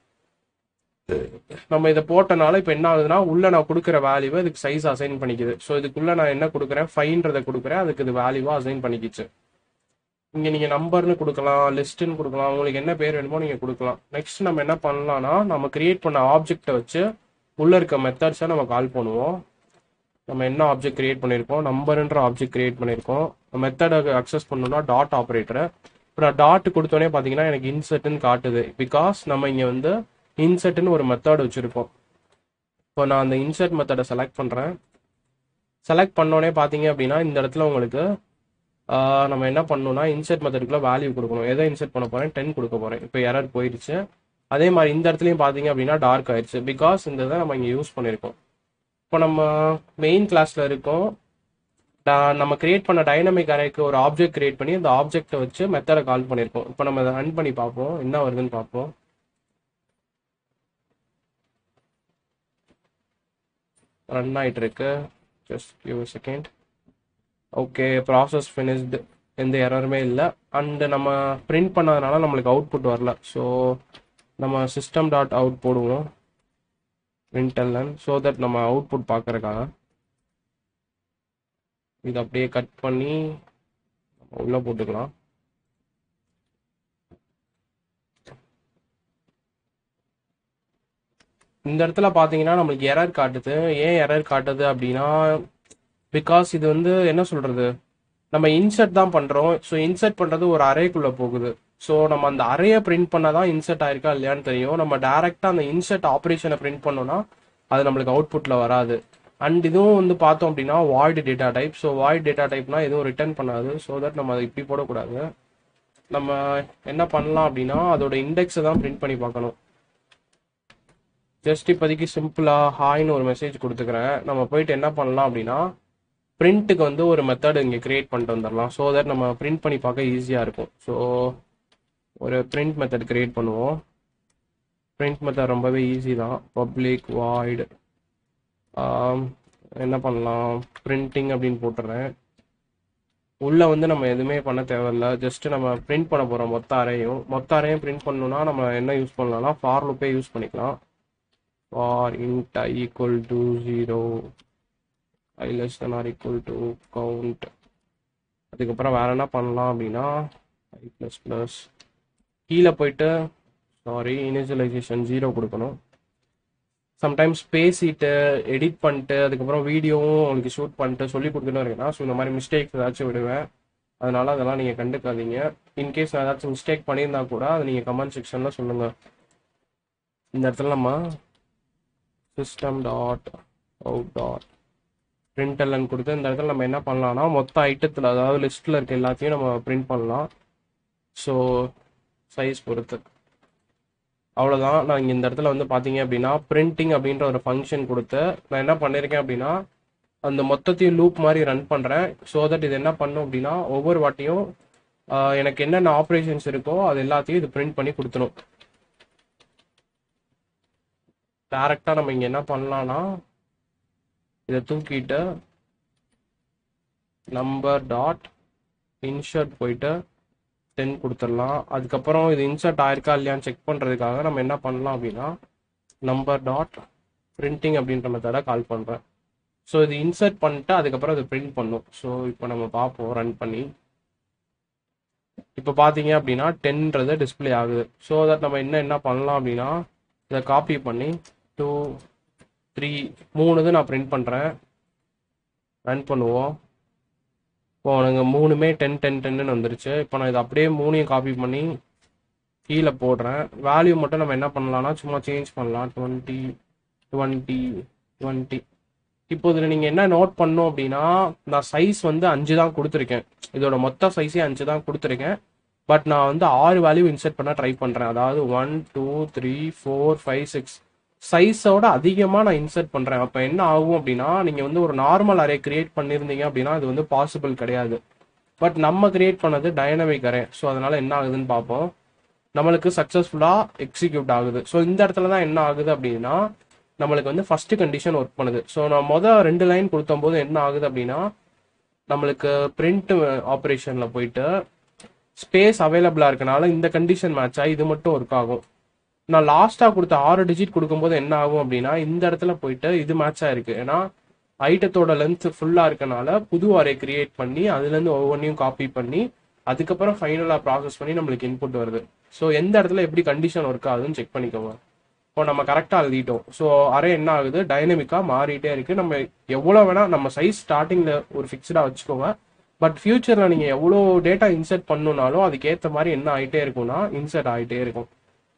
நம்ம இதை போட்டனால இப்போ என்ன ஆகுதுன்னா உள்ள நான் கொடுக்குற வேல்யூவை இதுக்கு சைஸ் அசைன் பண்ணிக்குது ஸோ இதுக்குள்ள நான் என்ன கொடுக்குறேன் ஃபைன்றதை கொடுக்குறேன் அதுக்கு இது வேல்யூவா அசைன் பண்ணிக்கிச்சு இங்க நீங்க நம்பர்னு கொடுக்கலாம் லிஸ்ட்னு கொடுக்கலாம் உங்களுக்கு என்ன பேர் வேணுமோ நீங்க கொடுக்கலாம் நெக்ஸ்ட் நம்ம என்ன பண்ணலாம்னா நம்ம கிரியேட் பண்ண ஆப்ஜெக்ட்டை வச்சு உள்ள இருக்க மெத்தட்ஸை நம்ம கால் பண்ணுவோம் நம்ம என்ன ஆப்ஜெக்ட் கிரியேட் பண்ணியிருக்கோம் நம்பர்ன்ற ஆப்ஜெக்ட் கிரியேட் பண்ணியிருக்கோம் மெத்தடை அக்சஸ் பண்ணணும்னா டாட் ஆப்ரேட்டரை இப்போ நான் டாட் கொடுத்தோன்னே பார்த்தீங்கன்னா எனக்கு இன்செர்ட்னு காட்டுது பிகாஸ் நம்ம இங்கே வந்து இன்செர்ட்னு ஒரு மெத்தட் வச்சுருக்கோம் இப்போ நான் அந்த இன்செர்ட் மெத்தடை செலக்ட் பண்ணுறேன் செலக்ட் பண்ணோடனே பார்த்தீங்க அப்படின்னா இந்த இடத்துல உங்களுக்கு ஆஹ், நம்ம என்ன பண்ணணும்னா இன்செர்ட் மெத்தடுக்குள்ள வேல்யூ கொடுக்கணும் எதை இன்செர்ட் பண்ண போகிறேன் டென் கொடுக்க போகிறேன் இப்போ எரர் போயிடுச்சு அதே மாதிரி இந்த இடத்துலையும் பார்த்தீங்க அப்படின்னா டார்க் ஆயிடுச்சு பிகாஸ் இந்த இதை நம்ம இங்கே யூஸ் பண்ணியிருக்கோம் இப்போ நம்ம மெயின் கிளாஸ்ல இருக்கோம் டா- நம்ம கிரியேட் பண்ண டைனமிக் அரேக்கு ஒரு ஆப்ஜெக்ட் கிரியேட் பண்ணி அந்த ஆப்ஜெக்ட்டை வச்சு மெத்தடை கால் பண்ணியிருக்கோம் இப்போ நம்ம அதை ரன் பண்ணி பார்ப்போம் என்ன வருதுன்னு பார்ப்போம் ரன் ஆயிட்டு இருக்கு just give second okay process finished எந்த எரருமே இல்லை அண்ட் நம்ம பிரிண்ட் பண்ணதுனால நம்மளுக்கு அவுட்புட் வரல ஸோ நம்ம சிஸ்டம் டாட் அவுட் போடுவோம் println ஸோ தட் நம்ம அவுட்புட் பார்க்கறதுக்காக இது அப்படியே கட் பண்ணி நம்ம உள்ள போட்டுக்கலாம் இந்த இடத்துல பார்த்தீங்கன்னா நம்மளுக்கு எரர் காட்டுது ஏன் எரர் காட்டுது அப்படின்னா பிகாஸ் இது வந்து என்ன சொல்றது நம்ம இன்சர்ட் தான் பண்றோம் ஸோ இன்சர்ட் பண்றது ஒரு அரேக்குள்ள போகுது ஸோ நம்ம அந்த அறையை பிரிண்ட் பண்ணாதான் இன்சர்ட் ஆயிருக்கா இல்லையான்னு தெரியும் நம்ம டைரக்டா அந்த இன்சர்ட் ஆப்ரேஷனை பிரிண்ட் பண்ணோம்னா அது நம்மளுக்கு அவுட்புட்ல வராது அண்ட் இதுவும் வந்து பார்த்தோம் அப்படின்னா void data type so void data டைப்னா எதுவும் ரிட்டர்ன் பண்ணாது ஸோ தட் நம்ம அதை இப்படி போடக்கூடாது நம்ம என்ன பண்ணலாம் அப்படின்னா அதோட இண்டெக்ஸை தான் பிரிண்ட் பண்ணி பார்க்கணும் ஜஸ்ட் இப்போதைக்கு சிம்பிளா ஹாய்னு ஒரு மெசேஜ் கொடுத்துக்கிறேன் நம்ம போயிட்டு என்ன பண்ணலாம் அப்படின்னா பிரிண்ட்டுக்கு வந்து ஒரு மெத்தட் இங்கே கிரியேட் பண்ணிட்டு வந்துடலாம் ஸோ தட் நம்ம பிரிண்ட் பண்ணி பார்க்க ஈஸியாக இருக்கும் ஸோ ஒரு பிரிண்ட் மெத்தட் கிரியேட் பண்ணுவோம் பிரிண்ட் மெத்தட் ரொம்பவே ஈஸி தான் பப்ளிக் வாய்டு என்ன பண்ணலாம் பிரிண்டிங் அப்படின்னு போட்டுறேன் உள்ள வந்து நம்ம எதுவுமே பண்ண தேவையில்ல ஜஸ்ட் நம்ம பிரிண்ட் பண்ண போறோம் மொத்த அறையும் மொத்த அறையும் பிரிண்ட் பண்ணணும்னா நம்ம என்ன யூஸ் பண்ணலாம்னா ஃபார் லுப்பே யூஸ் பண்ணிக்கலாம் for int I equal to zero I less than or equal to count அதுக்கப்புறம் வேற என்ன பண்ணலாம் அப்படின்னா ஐ ப்ளஸ் ப்ளஸ் கீழே போயிட்டு சாரி இனிஷியலைசேஷன் ஜீரோ கொடுக்கணும் சம்டைம்ஸ் பேசிட்டு எடிட் பண்ணிட்டு அதுக்கப்புறம் வீடியோவும் உங்களுக்கு ஷூட் பண்ணிட்டு சொல்லி கொடுத்துட்டு இருக்கேன்னா ஸோ இந்த மாதிரி மிஸ்டேக்ஸ் ஏதாச்சும் விடுவேன் அதனால அதெல்லாம் நீங்கள் கண்டுக்காதீங்க இன்கேஸ் நான் ஏதாச்சும் மிஸ்டேக் பண்ணியிருந்தா கூட அதை நீங்கள் கமெண்ட் செக்ஷனில் சொல்லுங்கள் இந்த இடத்துல நம்ம system dot out dot println கொடுத்து இந்த இடத்துல நம்ம என்ன பண்ணலாம்னா மொத்த ஐட்டத்தில் அதாவது லிஸ்ட்டில் இருக்க எல்லாத்தையும் நம்ம பிரிண்ட் பண்ணலாம் ஸோ சைஸ் பொறுத்து அவ்வளோதான் நான் இங்கே இந்த இடத்துல வந்து பார்த்தீங்க அப்படின்னா பிரிண்டிங் அப்படின்ற ஒரு ஃபங்க்ஷன் கொடுத்து நான் என்ன பண்ணியிருக்கேன் அப்படின்னா அந்த மொத்தத்தையும் லூப் மாதிரி ரன் பண்ணுறேன் ஸோ தட் இது என்ன பண்ணும் அப்படின்னா ஒவ்வொரு வாட்டியும் ஆஹ், எனக்கு என்னென்ன ஆப்ரேஷன்ஸ் இருக்கோ அது எல்லாத்தையும் இது பிரிண்ட் பண்ணி கொடுத்துரும் டேரெக்டாக நம்ம இங்கே என்ன பண்ணலாம்னா இதை தூக்கிட்டு நம்பர் டாட் இன்ஷர்ட் போயிட்டு டென் கொடுத்துடலாம் அதுக்கப்புறம் இது இன்சர்ட் ஆயிருக்கா இல்லையான்னு செக் பண்ணுறதுக்காக நம்ம என்ன பண்ணலாம் அப்படின்னா நம்பர் டாட் பிரிண்டிங் அப்படின்ற மெத்தடை கால் பண்ணுறேன் ஸோ இது இன்சர்ட் பண்ணிட்டு அதுக்கப்புறம் இது பிரிண்ட் பண்ணும் ஸோ இப்போ நம்ம பார்ப்போம் ரன் பண்ணி இப்போ பார்த்தீங்க அப்படின்னா டென்ன்றது டிஸ்ப்ளே ஆகுது ஸோ தட் நம்ம என்ன என்ன பண்ணலாம் அப்படின்னா இதை காப்பி பண்ணி டூ த்ரீ மூணு இது நான் பிரிண்ட் பண்ணுறேன் ரன் பண்ணுவோம் இப்போ எனக்கு மூணுமே டென் டென் டென்னு வந்துருச்சு இப்போ நான் இதை அப்படியே மூணையும் காப்பி பண்ணி கீழே போடுறேன் வேல்யூ மட்டும் நம்ம என்ன பண்ணலாம்னா சும்மா சேஞ்ச் பண்ணலாம் டுவெண்ட்டி டுவெண்ட்டி டுவெண்ட்டி இப்போ இதில் நீங்கள் என்ன நோட் பண்ணோம் அப்படின்னா நான் சைஸ் வந்து அஞ்சு தான் கொடுத்துருக்கேன் இதோட மொத்த சைஸே அஞ்சு தான் கொடுத்துருக்கேன் பட் நான் வந்து ஆறு வேல்யூ இன்சர்ட் பண்ண ட்ரை பண்ணுறேன் அதாவது one two three four five six சைஸோட அதிகமாக நான் இன்சர்ட் பண்ணுறேன் அப்போ என்ன ஆகும் அப்படின்னா நீங்கள் வந்து ஒரு நார்மல் அரே கிரியேட் பண்ணியிருந்தீங்க அப்படின்னா அது வந்து பாசிபிள் கிடையாது பட் நம்ம கிரியேட் பண்ணது டைனமிக் அரே ஸோ அதனால என்ன ஆகுதுன்னு பார்ப்போம் நம்மளுக்கு சக்ஸஸ்ஃபுல்லாக எக்ஸிக்யூட் ஆகுது ஸோ இந்த இடத்துல தான் என்ன ஆகுது அப்படின்னா நம்மளுக்கு வந்து ஃபர்ஸ்ட் கண்டிஷன் ஒர்க் பண்ணுது ஸோ நான் மொதல் ரெண்டு லைன் கொடுத்தம்போது என்ன ஆகுது அப்படின்னா நம்மளுக்கு பிரிண்ட் ஆப்ரேஷனில் போயிட்டு ஸ்பேஸ் அவைலபிளாக இருக்கனால இந்த கண்டிஷன் மேட்ச் ஆகி இது மட்டும் ஒர்க் ஆகும் நான் லாஸ்ட்டாக கொடுத்த ஆறு டிஜிட் கொடுக்கும்போது என்ன ஆகும் அப்படின்னா இந்த இடத்துல போயிட்டு இது மேட்ச் ஆயிருக்கு ஏன்னா ஐட்டத்தோட லென்த் ஃபுல்லாக இருக்கனால புது அரே கிரியேட் பண்ணி அதுலேருந்து ஒவ்வொன்றையும் காப்பி பண்ணி அதுக்கப்புறம் ஃபைனலாக ப்ராசஸ் பண்ணி நம்மளுக்கு இன்புட் வருது ஸோ எந்த இடத்துல எப்படி கண்டிஷன் ஒர்க் ஆகுதுன்னு செக் பண்ணிக்கோங்க இப்போ நம்ம கரெக்டாக எழுதிட்டோம் ஸோ அரே என்ன ஆகுது டைனமிக்காக மாறிட்டே இருக்கு நம்ம எவ்வளோ வேணால் நம்ம சைஸ் ஸ்டார்டிங்கில் ஒரு ஃபிக்ஸ்டாக வச்சுக்கோங்க பட் ஃபியூச்சரில் நீங்கள் எவ்வளோ டேட்டா இன்சர்ட் பண்ணணும்னாலும் அதுக்கேற்ற மாதிரி என்ன ஆகிட்டே இருக்கும்னா இன்சர்ட் ஆகிட்டே இருக்கும்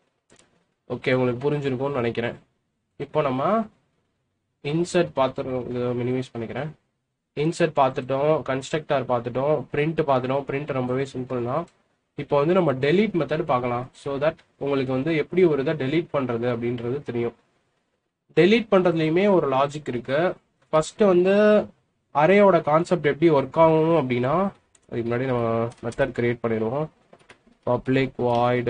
ஓகே உங்களுக்கு புரிஞ்சிருக்கும்னு நினைக்கிறேன் இப்போ நம்ம இன்சர்ட் பார்த்துருக்கோம் இதை மினிமைஸ் பண்ணிக்கிறேன் இன்சர்ட் பார்த்துட்டோம் கன்ஸ்ட்ரக்டார் பார்த்துட்டோம் பிரிண்ட் பார்த்துட்டோம் பிரிண்ட் ரொம்பவே சிம்பிள் தான் இப்போ வந்து நம்ம டெலீட் மெத்தட் பார்க்கலாம் ஸோ தட் உங்களுக்கு வந்து எப்படி ஒரு இதை டெலீட் பண்ணுறது அப்படின்றது தெரியும் டெலீட் பண்ணுறதுலையுமே ஒரு லாஜிக் இருக்கு ஃபர்ஸ்ட் வந்து அரேயோட கான்செப்ட் எப்படி ஒர்க் ஆகும் அப்படின்னா அதுக்கு முன்னாடி நம்ம மெத்தட் கிரியேட் பண்ணிடுவோம் பப்ளிக் வாய்டு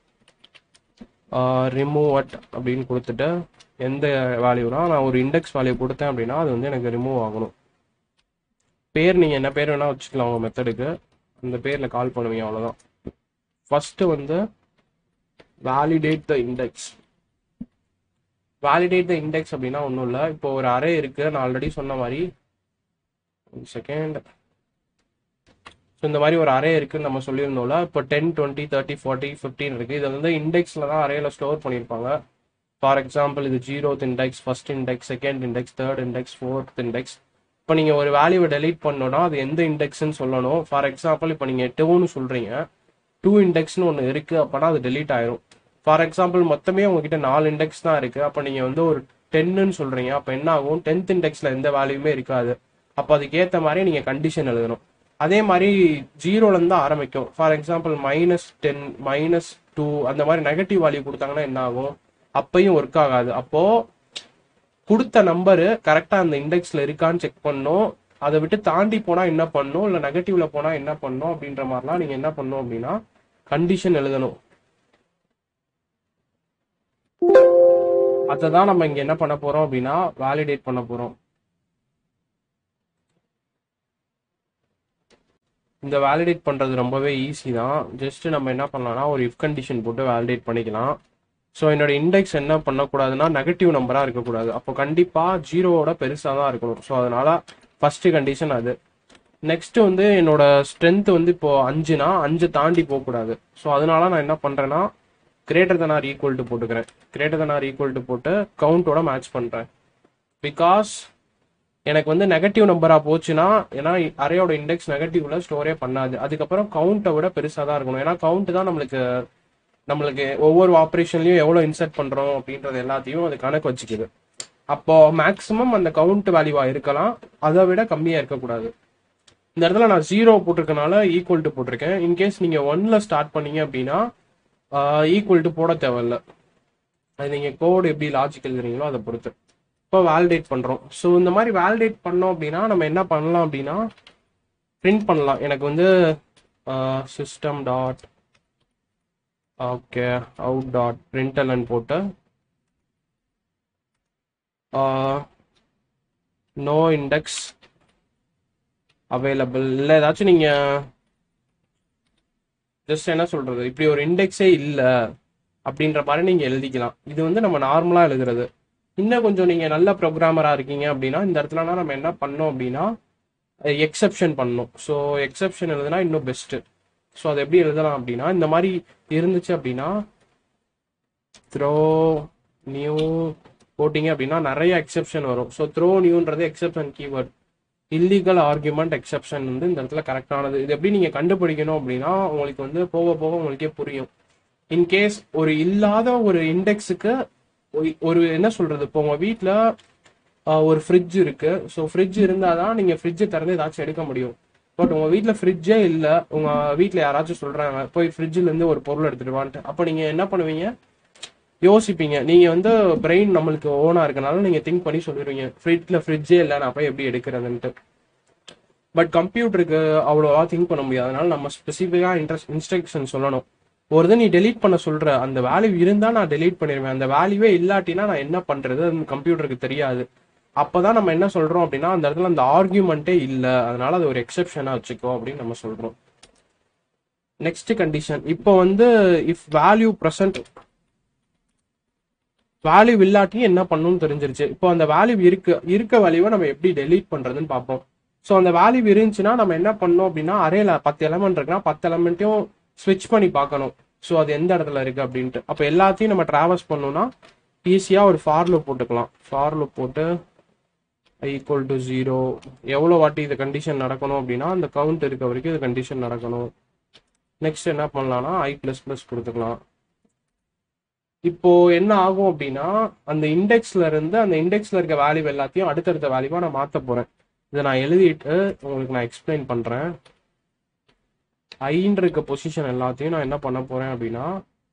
ரிமூவ் அட் அப்படின்னு கொடுத்துட்டு எந்த வேல்யூனா நான் ஒரு இண்டெக்ஸ் வேல்யூ கொடுத்தேன் அப்படின்னா அது வந்து எனக்கு ரிமூவ் ஆகணும் பேர் நீங்கள் என்ன பேர் வேணால் வச்சுக்கலாம் உங்கள் மெத்தடுக்கு அந்த பேரில் கால் பண்ணுவீங்க அவ்வளோதான் ஃபஸ்ட்டு வந்து validate the index validate the index அப்படின்னா ஒன்றும் இல்லை இப்போ ஒரு அரே இருக்குது நான் ஆல்ரெடி சொன்ன மாதிரி செகண்ட் ஸோ இந்த மாதிரி ஒரு அரே இருக்குன்னு நம்ம சொல்லியிருந்தோம்ல இப்போ டென் டுவெண்ட்டி தேர்ட்டி ஃபார்ட்டி ஃபிஃப்டின் இருக்குது இது வந்து இண்டெக்ஸில் தான் அரேல ஸ்டோர் பண்ணியிருப்பாங்க ஃபார் எக்ஸாம்பிள் இது zeroth index first index second index third index fourth index இப்போ நீங்கள் ஒரு வேல்யூவை டெலீட் பண்ணணும்னா அது எந்த இண்டெக்ஸ்னு சொல்லணும் ஃபார் எக்ஸாம்பிள் இப்போ நீங்கள் டூன்னு சொல்கிறீங்க டூ இண்டெக்ஸ்னு ஒன்று இருக்குது அப்போனா அது டெலீட் ஆயிரும் ஃபார் எக்ஸாம்பிள் மொத்தமே உங்ககிட்ட நாலு இண்டெக்ஸ் தான் இருக்குது அப்போ நீங்கள் வந்து ஒரு டென்னுன்னு சொல்கிறீங்க அப்போ என்ன ஆகும் டென்த் இண்டெக்ஸில் எந்த வேல்யூமே இருக்காது அப்போ அதுக்கேற்ற மாதிரி நீங்கள் கண்டிஷன் எழுதணும் அதே மாதிரி ஜீரோலேருந்து தான் ஆரம்பிக்கும் for example minus ten minus two அந்த மாதிரி நெகட்டிவ் வேல்யூ கொடுத்தாங்கன்னா என்ன ஆகும் அப்பையும் ஒர்க் ஆகாது அப்போது கொடுத்த நம்பரு கரெக்டாக அந்த இண்டெக்ஸில் இருக்கான்னு செக் பண்ணணும் அதை விட்டு தாண்டி போனால் என்ன பண்ணும் இல்லை நெகட்டிவ்ல போனால் என்ன பண்ணும் அப்படின்ற மாதிரிலாம் நீங்கள் என்ன பண்ணணும் அப்படின்னா கண்டிஷன் எழுதணும் அதை தான் நம்ம இங்கே என்ன பண்ண போகிறோம் அப்படின்னா வேலிடேட் பண்ண போகிறோம் இந்த வேலிடேட் பண்ணுறது ரொம்பவே ஈஸி தான் ஜஸ்ட் நம்ம என்ன பண்ணலாம்னா ஒரு இஃப் கண்டிஷன் போட்டு வேலிடேட் பண்ணிக்கலாம் ஸோ என்னோட இண்டெக்ஸ் என்ன பண்ணக்கூடாதுன்னா நெகட்டிவ் நம்பராக இருக்கக்கூடாது அப்போ கண்டிப்பாக ஜீரோவோட பெருசாக தான் இருக்கணும் ஸோ அதனால ஃபர்ஸ்ட் கண்டிஷன் அது நெக்ஸ்ட் வந்து என்னோட ஸ்ட்ரென்த் வந்து இப்போ அஞ்சுனா அஞ்சு தாண்டி போகக்கூடாது ஸோ அதனால நான் என்ன பண்ணுறேன்னா greater than or equal to போட்டுக்கிறேன் greater than or equal to போட்டு கவுண்டோட மேட்ச் பண்ணுறேன் பிகாஸ் எனக்கு வந்து நெகட்டிவ் நம்பரா போச்சுன்னா ஏன்னா அரேயோட இண்டெக்ஸ் நெகட்டிவ்ல ஸ்டோரே பண்ணாது அதுக்கப்புறம் கவுண்ட்டை விட பெருசாக தான் இருக்கணும் ஏன்னா கவுண்ட் தான் நம்மளுக்கு நம்மளுக்கு ஒவ்வொரு ஆப்ரேஷன்லயும் எவ்வளோ இன்சர்ட் பண்றோம் அப்படின்றது எல்லாத்தையும் அது கணக்கு வச்சுக்குது அப்போ மேக்ஸிமம் அந்த கவுண்ட் வேல்யூவா இருக்கலாம் அதை விட கம்மியா இருக்கக்கூடாது இந்த இடத்துல நான் ஜீரோ போட்டிருக்கனால ஈக்குவல் டு போட்டிருக்கேன் இன்கேஸ் நீங்க ஒன்ல ஸ்டார்ட் பண்ணீங்க அப்படின்னா ஈக்குவல் டு போட தேவையில்ல அது நீங்க கோடு எப்படி லாஜிக் எழுதுறீங்களோ அதை பொறுத்து இப்போ வேலிடேட் பண்றோம் ஸோ இந்த மாதிரி வேலிடேட் பண்ணோம் அப்படின்னா நம்ம என்ன பண்ணலாம் அப்படின்னா பிரிண்ட் பண்ணலாம் எனக்கு வந்து system dot okay out dot println போட்டு நோ இண்டெக்ஸ் அவைலபிள் இல்லை ஏதாச்சும் நீங்க ஜஸ்ட் என்ன சொல்றது இப்படி ஒரு இண்டெக்ஸே இல்லை அப்படின்ற மாதிரி நீங்க எழுதிக்கலாம் இது வந்து நம்ம நார்மலா எழுதுறது இன்னும் கொஞ்சம் நீங்க நல்ல ப்ரோக்ராமரா இருக்கீங்க அப்படின்னா இந்த இடத்துலனா நம்ம என்ன பண்ணோம் அப்படின்னா எக்ஸெப்ஷன் பண்ணணும் ஸோ எக்ஸெப்ஷன் எழுதுனா இன்னும் பெஸ்ட்டு ஸோ அதை எப்படி எழுதலாம் அப்படின்னா இந்த மாதிரி இருந்துச்சு அப்படின்னா த்ரோ நியூ போட்டிங்க அப்படின்னா நிறைய எக்ஸெப்ஷன் வரும் ஸோ த்ரோ நியூன்றது exception keyword illegal argument exception வந்து இந்த இடத்துல கரெக்டானது இது எப்படி நீங்கள் கண்டுபிடிக்கணும் அப்படின்னா உங்களுக்கு வந்து போக போக உங்களுக்கே புரியும் இன்கேஸ் ஒரு இல்லாத ஒரு இண்டெக்ஸுக்கு ஒரு என்ன சொல்றது இப்போ உங்க வீட்டில் ஒரு ஃப்ரிட்ஜ் இருக்கு ஸோ ஃப்ரிட்ஜ் இருந்தால் தான் நீங்கள் ஃப்ரிட்ஜை திறந்து ஏதாச்சும் எடுக்க முடியும் பட் உங்க வீட்டில் ஃப்ரிட்ஜே இல்லை உங்க வீட்டில் யாராச்சும் சொல்றாங்க போய் ஃப்ரிட்ஜில் இருந்து ஒரு பொருள் எடுத்துட்டு வான்ட்டு அப்போ நீங்க என்ன பண்ணுவீங்க யோசிப்பீங்க நீங்க வந்து பிரெயின் நம்மளுக்கு ஓனா இருக்கனால நீங்க திங்க் பண்ணி சொல்லிடுவீங்க ஃப்ரிட்ஜில் ஃப்ரிட்ஜே இல்லை நான் போய் எப்படி எடுக்கிறதுன்ட்டு பட் கம்ப்யூட்டருக்கு அவ்வளோவா திங்க் பண்ண முடியாது அதனால நம்ம ஸ்பெசிஃபிக்காக இன்ட்ரெஸ்ட் இன்ஸ்ட்ரக்ஷன் சொல்லணும் ஒரு இதை நீ டெலீட் பண்ண சொல்ற அந்த வேல்யூ இருந்தா நான் டெலீட் பண்ணிடுவேன் அந்த வேல்யூவே இல்லாட்டினா நான் என்ன பண்றது அது கம்ப்யூட்டருக்கு தெரியாது அப்பதான் நம்ம என்ன சொல்றோம் அப்படின்னா அந்த இடத்துல அந்த ஆர்கியூமெண்ட்டே இல்லை அதனால அது ஒரு எக்ஸெப்ஷனா வச்சுக்கோ அப்படின்னு நம்ம சொல்றோம் நெக்ஸ்ட் கண்டிஷன் இப்போ வந்து இஃப் வேல்யூ ப்ரெசன்ட் வேல்யூ இல்லாட்டி என்ன பண்ணணும்னு தெரிஞ்சிருச்சு இப்போ அந்த வேல்யூ இருக்கு இருக்க வேல்யூவை நம்ம எப்படி டெலீட் பண்றதுன்னு பார்ப்போம் ஸோ அந்த வேல்யூ இருந்துச்சுன்னா நம்ம என்ன பண்ணோம் அப்படின்னா அரேல பத்து எலமெண்ட் இருக்குன்னா பத்து எலமெண்ட்டையும் ஸ்விட்ச் பண்ணி பார்க்கணும் ஸோ அது எந்த இடத்துல இருக்கு அப்படின்ட்டு அப்போ எல்லாத்தையும் நம்ம டிராவல்ஸ் பண்ணோம்னா ஈஸியாக ஒரு ஃபார்லோ போட்டுக்கலாம் ஃபார்லோ போட்டு ஈக்குவல் டு ஜீரோ எவ்வளோ வாட்டி இது கண்டிஷன் நடக்கணும் அப்படின்னா அந்த கவுண்ட் இருக்க வரைக்கும் இது கண்டிஷன் நடக்கணும் நெக்ஸ்ட் என்ன பண்ணலாம்னா ஐ ப்ளஸ் ப்ளஸ் கொடுத்துக்கலாம் இப்போ என்ன ஆகும் அப்படின்னா அந்த இண்டெக்ஸ்ல இருந்து அந்த இண்டெக்ஸ்ல இருக்க வேல்யூ எல்லாத்தையும் அடுத்தடுத்த வேல்யூவா நான் மாத்த போறேன் இதை நான் எழுதிட்டு உங்களுக்கு நான் எக்ஸ்பிளைன் பண்றேன் ஐன்னு இருக்க பொசிஷன் எல்லாத்தையும் நான் என்ன பண்ண போறேன் அப்படின்னா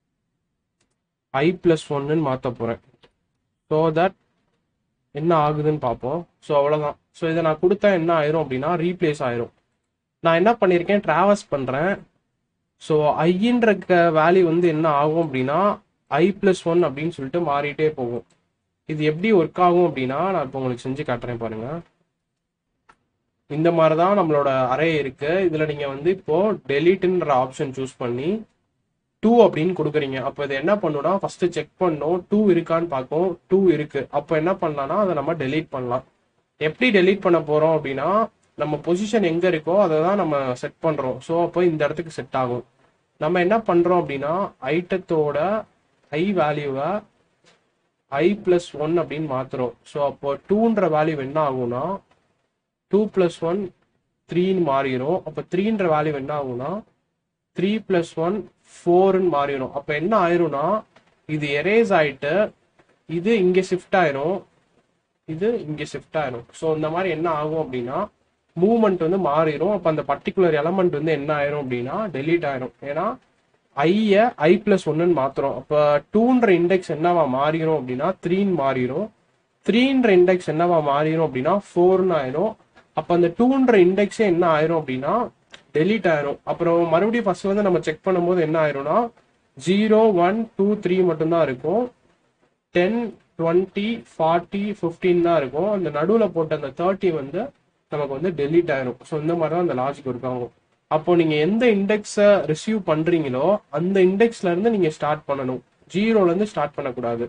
ஐ பிளஸ் ஒன்னு மாத்த போறேன் ஸோ தட் என்ன ஆகுதுன்னு பார்ப்போம் ஸோ அவ்வளோதான் ஸோ இதை நான் கொடுத்தா என்ன ஆயிரும் அப்படின்னா ரீப்ளேஸ் ஆயிரும் நான் என்ன பண்ணியிருக்கேன் டிராவல்ஸ் பண்ணுறேன் ஸோ ஐன்ற வேல்யூ வந்து என்ன ஆகும் அப்படின்னா ஐ பிளஸ் ஒன் அப்படின்னு சொல்லிட்டு மாறிட்டே போகும் இது எப்படி ஒர்க் ஆகும் அப்படின்னா நான் இப்போ உங்களுக்கு செஞ்சு காட்டுறேன் பாருங்க இந்த மாதிரி தான் நம்மளோட அரே இருக்கு இதுல நீங்க வந்து இப்போ டெலீட்ன்ற ஆப்ஷன் சூஸ் பண்ணி டூ அப்படின்னு கொடுக்குறீங்க அப்போ இது என்ன பண்ணுன்னா ஃபர்ஸ்ட் செக் பண்ணோம் டூ இருக்கான்னு பார்க்கும் டூ இருக்கு அப்போ என்ன பண்ணலாம்னா அதை நம்ம டெலீட் பண்ணலாம் எப்படி டெலீட் பண்ண போறோம் அப்படின்னா நம்ம பொசிஷன் எங்க இருக்கோ அதை தான் நம்ம செட் பண்றோம் ஸோ அப்போ இந்த இடத்துக்கு செட் ஆகும் நம்ம என்ன பண்றோம் அப்படின்னா ஐட்டத்தோட ஐ வேல்யூவை ஐ பிளஸ் ஒன் அப்படின்னு மாத்துறோம் ஸோ அப்போ டூன்ற வேல்யூ என்ன ஆகும்னா டூ பிளஸ் ஒன் த்ரீன்னு மாறிடும் அப்போ த்ரீன்ற வேல்யூ என்ன ஆகும்னா த்ரீ பிளஸ் ஒன் ஃபோர்னு மாறிடும் அப்போ என்ன ஆயிரும்னா இது எரேஸ் ஆயிட்டு இது இங்கே ஷிஃப்ட் ஆயிரும் இது இங்கே ஷிஃப்ட் ஆயிரும் ஸோ இந்த மாதிரி என்ன ஆகும் அப்படின்னா மூவ்மெண்ட் வந்து மாறிடும் அப்போ அந்த பர்டிகுலர் எலமெண்ட் வந்து என்ன ஆயிரும் அப்படின்னா டெலீட் ஆயிரும் ஏன்னா ஐய ஐ பிளஸ் ஒன்னுன்னு மாத்துறோம் அப்போ டூன்ற இண்டெக்ஸ் என்னவா மாறிடும் அப்படின்னா த்ரீன்னு மாறிடும் த்ரீன்ற இண்டெக்ஸ் என்னவா மாறிடும் அப்படின்னா ஃபோர்னு ஆயிரும் அப்போ அந்த டூன்ற இண்டெக்ஸே என்ன ஆயிரும் அப்படின்னா டெலீட் ஆயிரும் அப்புறம் மறுபடியும் ஃபர்ஸ்ட் வந்து நம்ம செக் பண்ணும்போது என்ன ஆயிரும்னா ஜீரோ ஒன் டூ த்ரீ மட்டும்தான் இருக்கும் டென் டுவெண்ட்டி ஃபார்ட்டி ஃபிஃப்டீன் தான் இருக்கும் அந்த நடுவில் போட்ட அந்த தேர்ட்டி வந்து நமக்கு வந்து டெலீட் ஆயிரும் ஸோ இந்த மாதிரி தான் அந்த லாஜிக் ஒர்க் ஆகும் அப்போ நீங்க எந்த இண்டெக்ஸை ரிசீவ் பண்றீங்களோ அந்த இண்டெக்ஸ்ல இருந்து நீங்க ஸ்டார்ட் பண்ணணும் ஜீரோல இருந்து ஸ்டார்ட் பண்ணக்கூடாது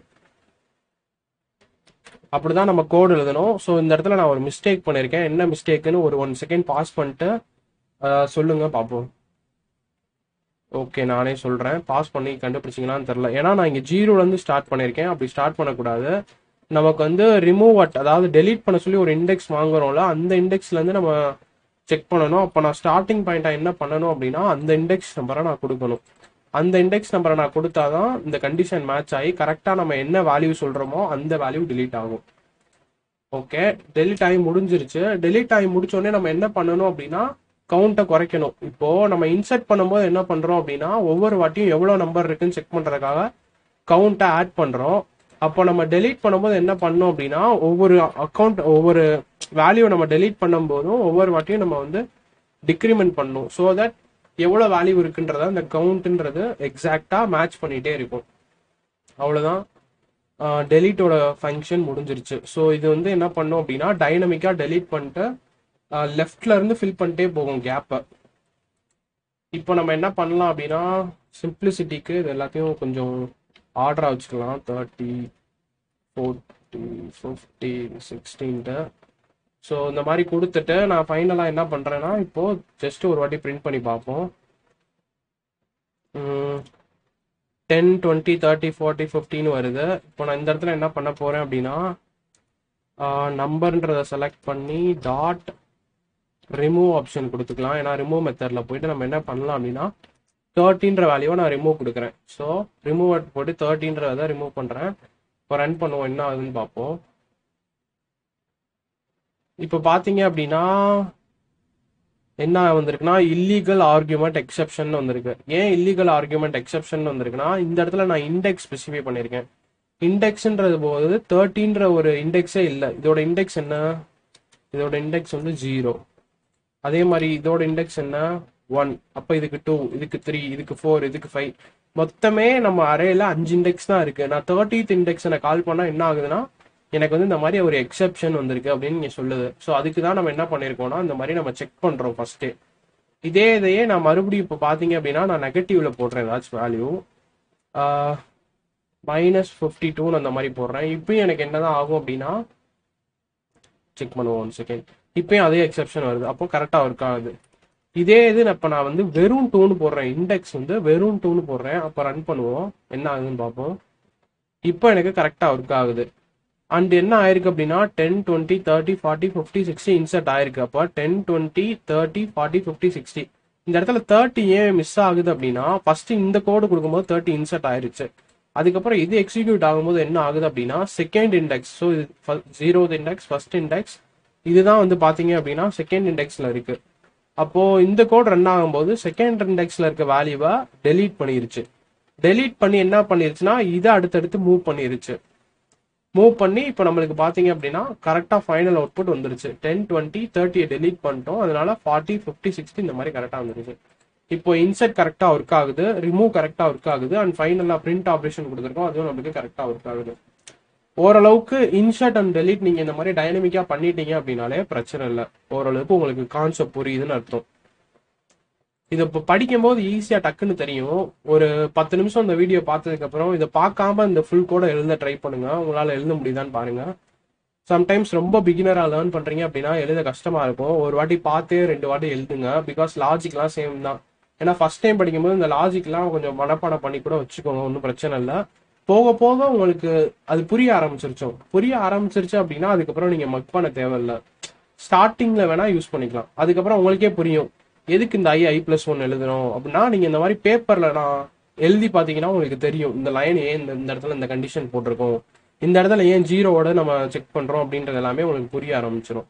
அப்படிதான் நம்ம கோட் எழுதணும் ஸோ இந்த இடத்துல நான் ஒரு மிஸ்டேக் பண்ணியிருக்கேன் என்ன மிஸ்டேக்குன்னு ஒரு ஒன் செகண்ட் பாஸ் பண்ணிட்டு சொல்லுங்க பார்ப்போம் ஓகே நானே சொல்கிறேன் பாஸ் பண்ணி கண்டுபிடிச்சிங்களான்னு தெரில ஏன்னா நான் இங்கே ஜீரோலேருந்து ஸ்டார்ட் பண்ணியிருக்கேன் அப்படி ஸ்டார்ட் பண்ணக்கூடாது நமக்கு வந்து ரிமூவ் அட் அதாவது டெலீட் பண்ண சொல்லி ஒரு இண்டெக்ஸ் வாங்குறோம்ல அந்த இண்டெக்ஸ்லேருந்து நம்ம செக் பண்ணணும் அப்போ நான் ஸ்டார்டிங் பாயிண்ட்டாக என்ன பண்ணணும் அப்படின்னா அந்த இண்டெக்ஸ் நம்பரை நான் கொடுக்கணும் அந்த இண்டெக்ஸ் நம்பரை நான் கொடுத்தாதான் இந்த கண்டிஷன் மேட்ச் ஆகி கரெக்டாக நம்ம என்ன வேல்யூ சொல்கிறோமோ அந்த வேல்யூ delete ஆகும் ஓகே delete ஆகி முடிஞ்சிருச்சு delete ஆகி முடிச்சோடனே நம்ம என்ன பண்ணணும் அப்படின்னா கவுண்ட்டை குறைக்கணும் இப்போ நம்ம இன்சர்ட் பண்ணும்போது என்ன பண்றோம் அப்படின்னா ஒவ்வொரு வாட்டியும் எவ்வளோ நம்பர் இருக்குன்னு செக் பண்றதுக்காக கவுண்ட்டை ஆட் பண்றோம் அப்போ நம்ம delete பண்ணும்போது என்ன பண்ணோம் அப்படின்னா ஒவ்வொரு அக்கௌண்ட் ஒவ்வொரு வேல்யூ நம்ம delete பண்ணும்போதும் ஒவ்வொரு வாட்டியும் நம்ம வந்து டிக்ரிமெண்ட் பண்ணணும் ஸோ தட் எவ்வளோ வேல்யூ இருக்குன்றத அந்த கவுண்ட்ன்றது எக்ஸாக்டாக மேட்ச் பண்ணிட்டே இருக்கும் அவ்வளோதான் டெலீட்டோட ஃபங்க்ஷன் முடிஞ்சிருச்சு ஸோ இது வந்து என்ன பண்ணும் அப்படின்னா டைனமிக்காக delete பண்ணிட்டு லெஃப்ட்ல இருந்து ஃபில் பண்ணிட்டே போகும் கேப்பை இப்போ நம்ம என்ன பண்ணலாம் அப்படின்னா சிம்பிளிசிட்டிக்கு இது எல்லாத்தையும் கொஞ்சம் ஆர்டரா வச்சுக்கலாம் தேர்ட்டி ஃபோர்ட்டி ஃபிஃப்டீன் சிக்ஸ்டீன்ட்டு ஸோ இந்த மாதிரி கொடுத்துட்டு நான் ஃபைனலாக என்ன பண்ணுறேன்னா இப்போ ஜஸ்ட் ஒரு வாட்டி பிரிண்ட் பண்ணி பார்ப்போம் டென் டுவெண்ட்டி தேர்ட்டி ஃபார்ட்டி ஃபிஃப்டின்னு வருது இப்போ நான் இந்த இடத்துல என்ன பண்ண போகிறேன் அப்படின்னா நம்பர்ன்றதை செலக்ட் பண்ணி டாட் ரிமூவ் ஆப்ஷன் கொடுத்துக்கலாம் ஏன்னா ரிமூவ் மெத்தடில் போயிட்டு நம்ம என்ன பண்ணலாம் அப்படின்னா தேர்ட்டின்ற வேல்யூவை நான் ரிமூவ் கொடுக்குறேன் ஸோ ரிமூவ் போட்டு தேர்ட்டின்றதை ரிமூவ் பண்ணுறேன் இப்போ ரன் பண்ணுவோம் என்ன ஆகுதுன்னு பார்ப்போம் இப்போ பார்த்தீங்க அப்படின்னா என்ன வந்திருக்குன்னா இல்லீகல் ஆர்குமெண்ட் எக்ஸெப்ஷன் வந்திருக்கு ஏன் இல்லீகல் ஆர்குமெண்ட் எக்ஸெப்ஷன் வந்திருக்குன்னா இந்த இடத்துல நான் இண்டெக்ஸ் ஸ்பெசிஃபை பண்ணியிருக்கேன் இண்டெக்ஸ்ன்றது போது தேர்ட்டின்ற ஒரு இண்டெக்ஸே இல்லை இதோட இண்டெக்ஸ் என்ன இதோட இண்டெக்ஸ் வந்து ஜீரோ அதே மாதிரி இதோட இண்டெக்ஸ் என்ன ஒன் அப்போ இதுக்கு டூ இதுக்கு த்ரீ இதுக்கு ஃபோர் இதுக்கு ஃபைவ் மொத்தமே நம்ம அரேல அஞ்சு இண்டெக்ஸ் தான் இருக்கு நான் தேர்ட்டித் இண்டெக்ஸ் நான் கால் பண்ணா என்ன ஆகுதுன்னா எனக்கு வந்து இந்த மாதிரி ஒரு எக்ஸெப்ஷன் வந்திருக்கு அப்படின்னு நீங்க சொல்லுது ஸோ அதுக்கு தான் நம்ம என்ன பண்ணியிருக்கோம்னா இந்த மாதிரி நம்ம செக் பண்றோம் ஃபர்ஸ்டே இதே இதையே நான் மறுபடியும் இப்போ பார்த்தீங்க அப்படின்னா நான் நெகட்டிவ்ல போடுறேன் ஏதாச்சும் வேல்யூ மைனஸ் ஃபிஃப்டி டூன்னு அந்த மாதிரி போடுறேன் இப்பயும் எனக்கு என்னதான் ஆகும் அப்படின்னா செக் பண்ணுவோம் ஒன் செகண்ட் இப்பயும் அதே எக்ஸெப்ஷன் வருது அப்போ கரெக்டாக ஒர்க் ஆகுது இதே இது இப்போ நான் வந்து வெறும் டூன்னு போடுறேன் இண்டெக்ஸ் வந்து வெறும் டூன்னு போடுறேன் அப்போ ரன் பண்ணுவோம் என்ன ஆகுதுன்னு பார்ப்போம் இப்போ எனக்கு கரெக்டாக ஒர்க் ஆகுது அண்ட் என்ன ஆயிருக்கு அப்படின்னா ten twenty thirty forty fifty sixty insert ஆயிருக்கு அப்போ ten twenty thirty forty fifty sixty இந்த இடத்துல தேர்ட்டி ஏன் மிஸ் ஆகுது அப்படின்னா ஃபர்ஸ்ட் இந்த கோடு கொடுக்கும்போது தேர்ட்டி இன்சர்ட் ஆயிருச்சு அதுக்கப்புறம் இது எக்ஸிக்யூட் ஆகும்போது என்ன ஆகுது அப்படின்னா செகண்ட் இண்டெக்ஸ் ஸோ இது ஜீரோ இண்டெக்ஸ் ஃபர்ஸ்ட் இண்டெக்ஸ் இதுதான் வந்து பாத்தீங்க அப்படின்னா செகண்ட் இண்டெக்ஸ்ல இருக்கு அப்போ இந்த கோட் ரன் ஆகும்போது செகண்ட் இண்டெக்ஸ்ல இருக்க வேல்யூவை டெலீட் பண்ணிருச்சு டெலீட் பண்ணி என்ன பண்ணிருச்சுன்னா இதை அடுத்தடுத்து மூவ் பண்ணிருச்சு மூவ் பண்ணி இப்போ நம்மளுக்கு பாத்தீங்க அப்படின்னா கரெக்டா ஃபைனல் அவுட்புட் வந்துருச்சு டென் டுவெண்ட்டி தேர்ட்டியை டெலீட் பண்ணிட்டோம் அதனால ஃபார்ட்டி ஃபிஃப்டி சிக்ஸ்டி இந்த மாதிரி கரெக்டா வந்துருச்சு இப்போ இன்சர்ட் கரெக்டா ஒர்க் ஆகுது ரிமூவ் கரெக்டா ஒர்க் ஆகுது அண்ட் ஃபைனலா பிரிண்ட் ஆப்ரேஷன் கொடுத்துருக்கோம் அதுவும் நம்மளுக்கு கரெக்டா ஒர்க் ஆகுது ஓரளவுக்கு இன்சர்ட் அண்ட் டெலீட் நீங்க இந்த மாதிரி டைனமிக்கா பண்ணிட்டீங்க அப்படின்னாலே பிரச்சனை இல்லை ஓரளவுக்கு உங்களுக்கு கான்செப்ட் புரியுதுன்னு அர்த்தம் இது இப்போ படிக்கும்போது ஈஸியா டக்குன்னு தெரியும் ஒரு பத்து நிமிஷம் இந்த வீடியோ பார்த்ததுக்கு அப்புறம் இதை பார்க்காம இந்த ஃபுல் கோட எழுத ட்ரை பண்ணுங்க உங்களால எழுத முடியுதான்னு பாருங்க சம்டைம்ஸ் ரொம்ப பிகினரா லேர்ன் பண்றீங்க அப்படின்னா எழுத கஷ்டமா இருக்கும் ஒரு வாட்டி பார்த்தே ரெண்டு வாட்டி எழுதுங்க பிகாஸ் லாஜிக்லாம் சேம் தான் ஏன்னா ஃபர்ஸ்ட் டைம் படிக்கும்போது இந்த லாஜிக்லாம் கொஞ்சம் மனப்பாடம் பண்ணி கூட வச்சுக்கோங்க ஒன்றும் பிரச்சனை இல்லை போக போக உங்களுக்கு அது புரிய ஆரம்பிச்சிருச்சோம் புரிய ஆரம்பிச்சிருச்சு அப்படின்னா அதுக்கப்புறம் நீங்க மக் பண்ண தேவையில்ல ஸ்டார்டிங்ல வேணா யூஸ் பண்ணிக்கலாம் அதுக்கப்புறம் உங்களுக்கே புரியும் எதுக்கு இந்த ஐ ஐ பிளஸ் ஒன் எழுதணும் அப்படின்னா நீங்க இந்த மாதிரி பேப்பர்ல நான் எழுதி பாத்தீங்கன்னா உங்களுக்கு தெரியும் இந்த லைன் ஏன் இந்த இந்த இடத்துல இந்த கண்டிஷன் போட்டிருக்கோம் இந்த இடத்துல ஏன் ஜீரோவோட நம்ம செக் பண்றோம் அப்படின்றது எல்லாமே உங்களுக்கு புரிய ஆரம்பிச்சிடும்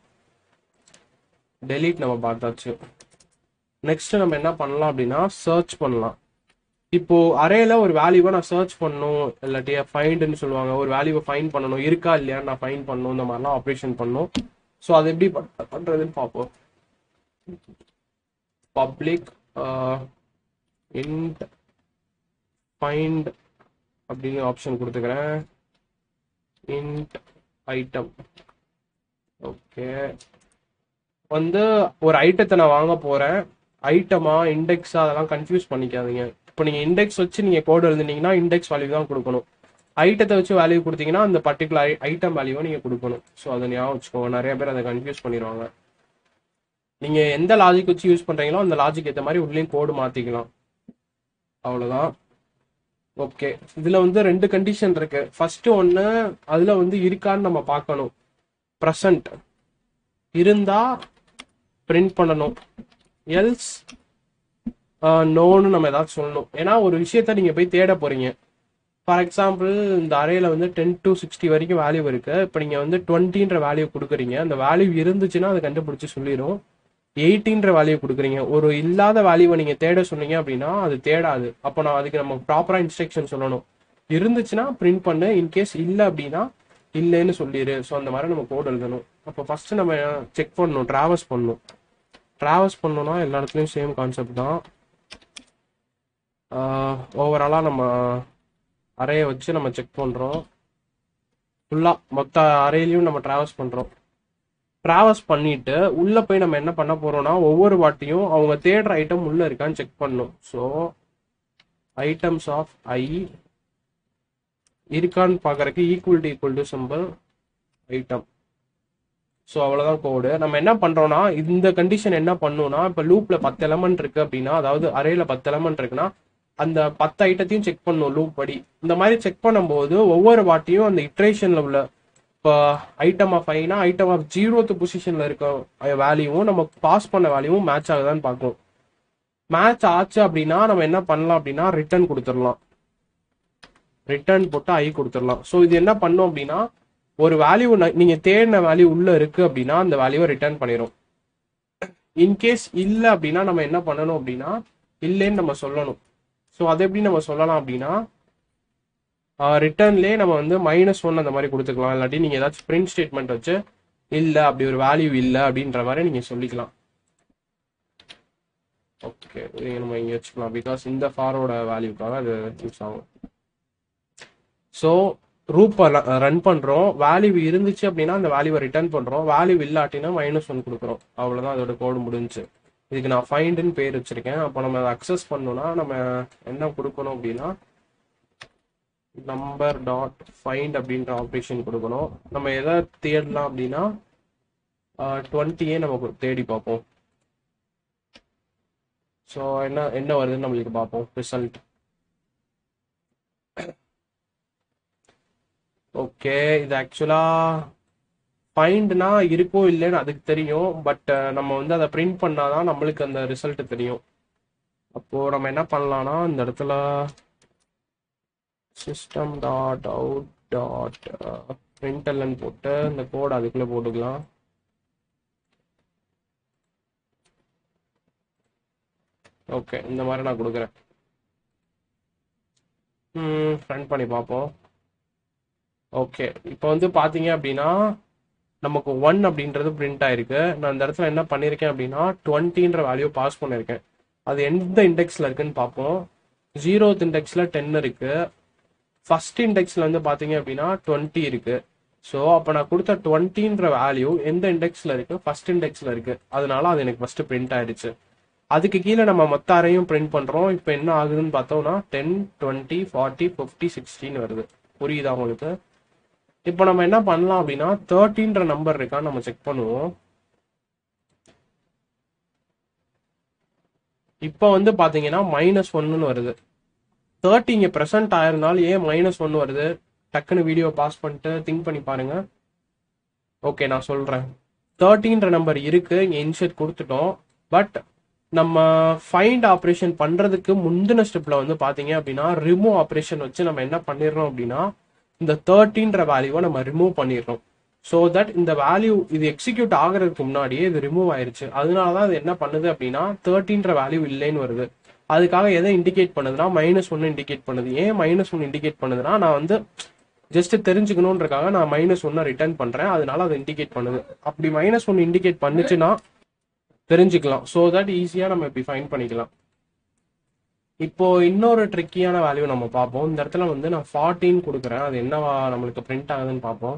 டெலீட் நம்ம பார்த்தாச்சு நெக்ஸ்ட் நம்ம என்ன பண்ணலாம் அப்படின்னா சர்ச் பண்ணலாம் இப்போ அரேல ஒரு வேல்யூவை நான் சர்ச் பண்ணணும் இல்லாட்டி ஃபைண்டுன்னு சொல்லுவாங்க ஒரு வேல்யூவை ஃபைன் பண்ணணும் இருக்கா இல்லையா நான் ஃபைன் பண்ணணும் இந்த மாதிரிலாம் ஆப்ரேஷன் பண்ணணும் ஸோ அது எப்படி பண்- பண்றதுன்னு பார்ப்போம் பப்ளிக் இன்ட் ஃபைண்ட் அப்படின்னு ஆப்ஷன் கொடுத்துக்கிறேன் இன்ட் ஐட்டம் ஓகே வந்து ஒரு ஐட்டத்தை நான் வாங்க போறேன் ஐட்டமா இண்டெக்ஸா அதெல்லாம் கன்ஃபியூஸ் பண்ணிக்காதீங்க இப்போ நீங்க இண்டெக்ஸ் வச்சு நீங்க கோட் எழுதுனீங்கன்னா இண்டெக்ஸ் வேல்யூ தான் கொடுக்கணும் ஐட்டத்தை வச்சு வேல்யூ கொடுத்தீங்கன்னா அந்த பர்டிகுலர் ஐட்டம் வேல்யூவை நீங்க கொடுக்கணும் ஸோ அதை ஞாபகம் வச்சுக்கோங்க நிறைய பேர் அதை கன்ஃபியூஸ் பண்ணிடுவாங்க நீங்க எந்த லாஜிக் வச்சு யூஸ் பண்றீங்களோ அந்த லாஜிக் ஏற்ற மாதிரி உள்ளேயும் கோடு மாத்திக்கலாம் அவ்வளோதான் ஓகே இதுல வந்து ரெண்டு கண்டிஷன் இருக்கு ஃபர்ஸ்ட் ஒன்று அதுல வந்து இருக்கான்னு நம்ம பார்க்கணும் ப்ரெசன்ட் இருந்தா பிரிண்ட் பண்ணணும் எல்ஸ் நோன்னு நம்ம ஏதாச்சும் சொல்லணும் ஏன்னா ஒரு விஷயத்த நீங்க போய் தேட போறீங்க ஃபார் எக்ஸாம்பிள் இந்த அறையில வந்து டென் டு சிக்ஸ்டி வரைக்கும் வேல்யூ இருக்கு இப்போ நீங்க வந்து டுவெண்ட்டின்ற வேல்யூ கொடுக்குறீங்க அந்த வேல்யூ இருந்துச்சுன்னா அதை கண்டுபிடிச்சு சொல்லிடும் எயிட்டின்ற வேல்யூ கொடுக்குறீங்க ஒரு இல்லாத வேல்யூவை நீங்க தேட சொன்னீங்க அப்படின்னா அது தேடாது அப்போ நான் அதுக்கு நம்ம ப்ராப்பரா இன்ஸ்ட்ரக்ஷன் சொல்லணும் இருந்துச்சுன்னா பிரிண்ட் பண்ணு இன்கேஸ் இல்லை அப்படின்னா இல்லைன்னு சொல்லிடு ஸோ அந்த மாதிரி நம்ம கோட் எழுதணும் அப்போ ஃபர்ஸ்ட் நம்ம செக் பண்ணணும் டிராவல்ஸ் பண்ணணும் டிராவல்ஸ் பண்ணோம்னா எல்லா இடத்துலையும் சேம் கான்செப்ட் தான் ஓவராலாக நம்ம அறையை வச்சு நம்ம செக் பண்ணுறோம் ஃபுல்லாக மொத்த அறையிலையும் நம்ம டிராவல்ஸ் பண்ணுறோம் டிராவல்ஸ் பண்ணிட்டு உள்ள போய் நம்ம என்ன பண்ண போறோம்னா ஒவ்வொரு வாட்டியும் அவங்க தேடுற ஐட்டம் உள்ள இருக்கான்னு செக் பண்ணும் ஸோ ஐட்டம்ஸ் ஆஃப் ஐ இருக்கான்னு பார்க்கறதுக்கு equal to equal to simple item so அவ்வளோதான் கோடு நம்ம என்ன பண்றோம்னா இந்த கண்டிஷன் என்ன பண்ணும்னா இப்போ லூப்ல பத்து எலமெண்ட் இருக்கு அப்படின்னா அதாவது அறையில பத்து எலமெண்ட் இருக்குன்னா அந்த பத்து ஐட்டத்தையும் செக் பண்ணும் லூப் படி இந்த மாதிரி செக் பண்ணும்போது ஒவ்வொரு வாட்டியும் அந்த இட்ரேஷன்ல உள்ள இப்போ ஐட்டம் ஆஃப் ஐனா ஐட்டம் ஆஃப் ஜீரோத்து பொசிஷன்ல இருக்க வேல்யூவும் நம்ம பாஸ் பண்ண வேல்யூவும் மேட்ச் ஆகுதான்னு பார்க்கும் மேட்ச் ஆச்சு அப்படின்னா நம்ம என்ன பண்ணலாம் அப்படின்னா ரிட்டர்ன் கொடுத்துடலாம் ரிட்டர்ன் போட்டு ஐ கொடுத்துடலாம் ஸோ இது என்ன பண்ணும் அப்படின்னா ஒரு வேல்யூ நீங்க தேடின வேல்யூ உள்ள இருக்கு அப்படின்னா அந்த வேல்யூவை ரிட்டர்ன் பண்ணிடும் இன்கேஸ் இல்லை அப்படின்னா நம்ம என்ன பண்ணணும் அப்படின்னா இல்லைன்னு நம்ம சொல்லணும் ஸோ அதை எப்படி நம்ம சொல்லலாம் அப்படின்னா ரிட்டர்ன்லேயே நம்ம வந்து மைனஸ் ஒன் அந்த மாதிரி கொடுத்துக்கலாம் இல்லாட்டி நீங்கள் ஏதாச்சும் பிரிண்ட் ஸ்டேட்மெண்ட் வச்சு இல்லை அப்படி ஒரு வேல்யூ இல்லை அப்படின்ற மாதிரி நீங்கள் சொல்லிக்கலாம் ஓகே நம்ம இங்கே வச்சுக்கலாம் பிகாஸ் இந்த ஃபாரோட வேல்யூக்காக அது யூஸ் ஆகும் ஸோ ரூப் ரன் பண்ணுறோம் வேல்யூ இருந்துச்சு அப்படின்னா அந்த வேல்யூவை ரிட்டர்ன் பண்ணுறோம் வேல்யூ இல்லாட்டினா மைனஸ் ஒன் கொடுக்குறோம் அவ்வளோதான் அதோட கோடு முடிஞ்சு இதுக்கு நான் ஃபைண்டுன்னு பேர் வச்சிருக்கேன் அப்போ நம்ம அதை அக்சஸ் பண்ணோம்னா நம்ம என்ன கொடுக்கணும் அப்படின்னா நம்பர் டாட் ஃபைண்ட் அப்படின்ற ஆப்ரேஷன் கொடுக்கணும் நம்ம எதை தேடலாம் அப்படின்னா டுவெண்ட்டியே நம்ம தேடி பார்ப்போம் ஸோ என்ன என்ன வருதுன்னு நம்மளுக்கு பார்ப்போம் ரிசல்ட் ஓகே இது ஆக்சுவலா ஃபைண்ட்னா இருக்கோ இல்லைன்னு அதுக்கு தெரியும் பட் நம்ம வந்து அதை பிரிண்ட் பண்ணாதான் நம்மளுக்கு அந்த ரிசல்ட் தெரியும் அப்போ நம்ம என்ன பண்ணலாம்னா இந்த இடத்துல system dot out dot println போட்டு இந்த கோட் அதுக்குள்ள போட்டுக்கலாம் ஓகே இந்த மாதிரி நான் கொடுக்குறேன் ம் ரன் பண்ணி பார்ப்போம் ஓகே இப்போ வந்து பார்த்தீங்க அப்படின்னா நமக்கு ஒன் அப்படின்றது பிரிண்ட் ஆயிருக்கு நான் இந்த இடத்துல என்ன பண்ணியிருக்கேன் அப்படின்னா டுவெண்ட்டின்ற வேல்யூ பாஸ் பண்ணியிருக்கேன் அது எந்த இண்டெக்ஸில் இருக்குன்னு பார்ப்போம் ஜீரோத் இண்டெக்ஸில் டென் இருக்கு ஃபர்ஸ்ட் இண்டெக்ஸில் வந்து பார்த்தீங்க அப்படின்னா டுவெண்ட்டி இருக்கு ஸோ அப்போ நான் கொடுத்த டுவெண்ட்டின்ற வேல்யூ எந்த இண்டெக்ஸில் இருக்கு ஃபர்ஸ்ட் இண்டெக்ஸில் இருக்கு அதனால அது எனக்கு ஃபர்ஸ்ட் பிரிண்ட் ஆயிடுச்சு அதுக்கு கீழே நம்ம மொத்த அறையும் பிரிண்ட் பண்ணுறோம் இப்போ என்ன ஆகுதுன்னு பார்த்தோம்னா டென் டுவெண்ட்டி ஃபார்ட்டி ஃபிஃப்டி சிக்ஸ்டின்னு வருது புரியுதா உங்களுக்கு இப்போ நம்ம என்ன பண்ணலாம் அப்படின்னா தேர்ட்டின்ற நம்பர் இருக்கான்னு நம்ம செக் பண்ணுவோம் இப்போ வந்து பாத்தீங்கன்னா மைனஸ் ஒன்னு வருது தேர்ட்டி இங்க ப்ரெசென்ட் ஆயிருந்தாலும் ஏன் மைனஸ் ஒன் வருது டக்குன்னு வீடியோ பாஸ் பண்ணிட்டு திங்க் பண்ணி பாருங்க ஓகே நான் சொல்றேன் தேர்ட்டின்ற நம்பர் இருக்கு இங்க இன்ஷர்ட் கொடுத்துட்டோம் பட் நம்ம ஃபைண்ட் ஆப்ரேஷன் பண்றதுக்கு முந்தின ஸ்டெப்ல வந்து பாத்தீங்க அப்படின்னா ரிமூவ் ஆப்ரேஷன் வச்சு நம்ம என்ன பண்ணிடுறோம் அப்படின்னா இந்த தேர்ட்டின்ற வேல்யூவை நம்ம ரிமூவ் பண்ணிடுறோம் ஸோ தட் இந்த வேல்யூ இது எக்ஸிக்யூட் ஆகுறதுக்கு முன்னாடியே இது ரிமூவ் ஆயிருச்சு அதனால தான் இது என்ன பண்ணுது அப்படின்னா தேர்ட்டின்ற வேல்யூ இல்லைன்னு வருது அதுக்காக எதை இண்டிகேட் பண்ணுதுன்னா மைனஸ் ஒன்று இண்டிகேட் பண்ணுது ஏன் மைனஸ் ஒன்று இண்டிகேட் பண்ணுதுன்னா நான் வந்து ஜஸ்ட் தெரிஞ்சுக்கணுன்றக்காக நான் மைனஸ் ஒன்னை ரிட்டர்ன் பண்றேன் அதனால அதை இண்டிகேட் பண்ணுது அப்படி மைனஸ் ஒன்று இண்டிகேட் பண்ணுச்சுன்னா தெரிஞ்சுக்கலாம் ஸோ தட் ஈஸியாக நம்ம இப்படி ஃபைன் பண்ணிக்கலாம் இப்போ இன்னொரு ட்ரிக்கியான வேல்யூ நம்ம பார்ப்போம் இந்த இடத்துல வந்து நான் ஃபார்ட்டின் கொடுக்குறேன் அது என்னவா நம்மளுக்கு பிரிண்ட் ஆகுதுன்னு பார்ப்போம்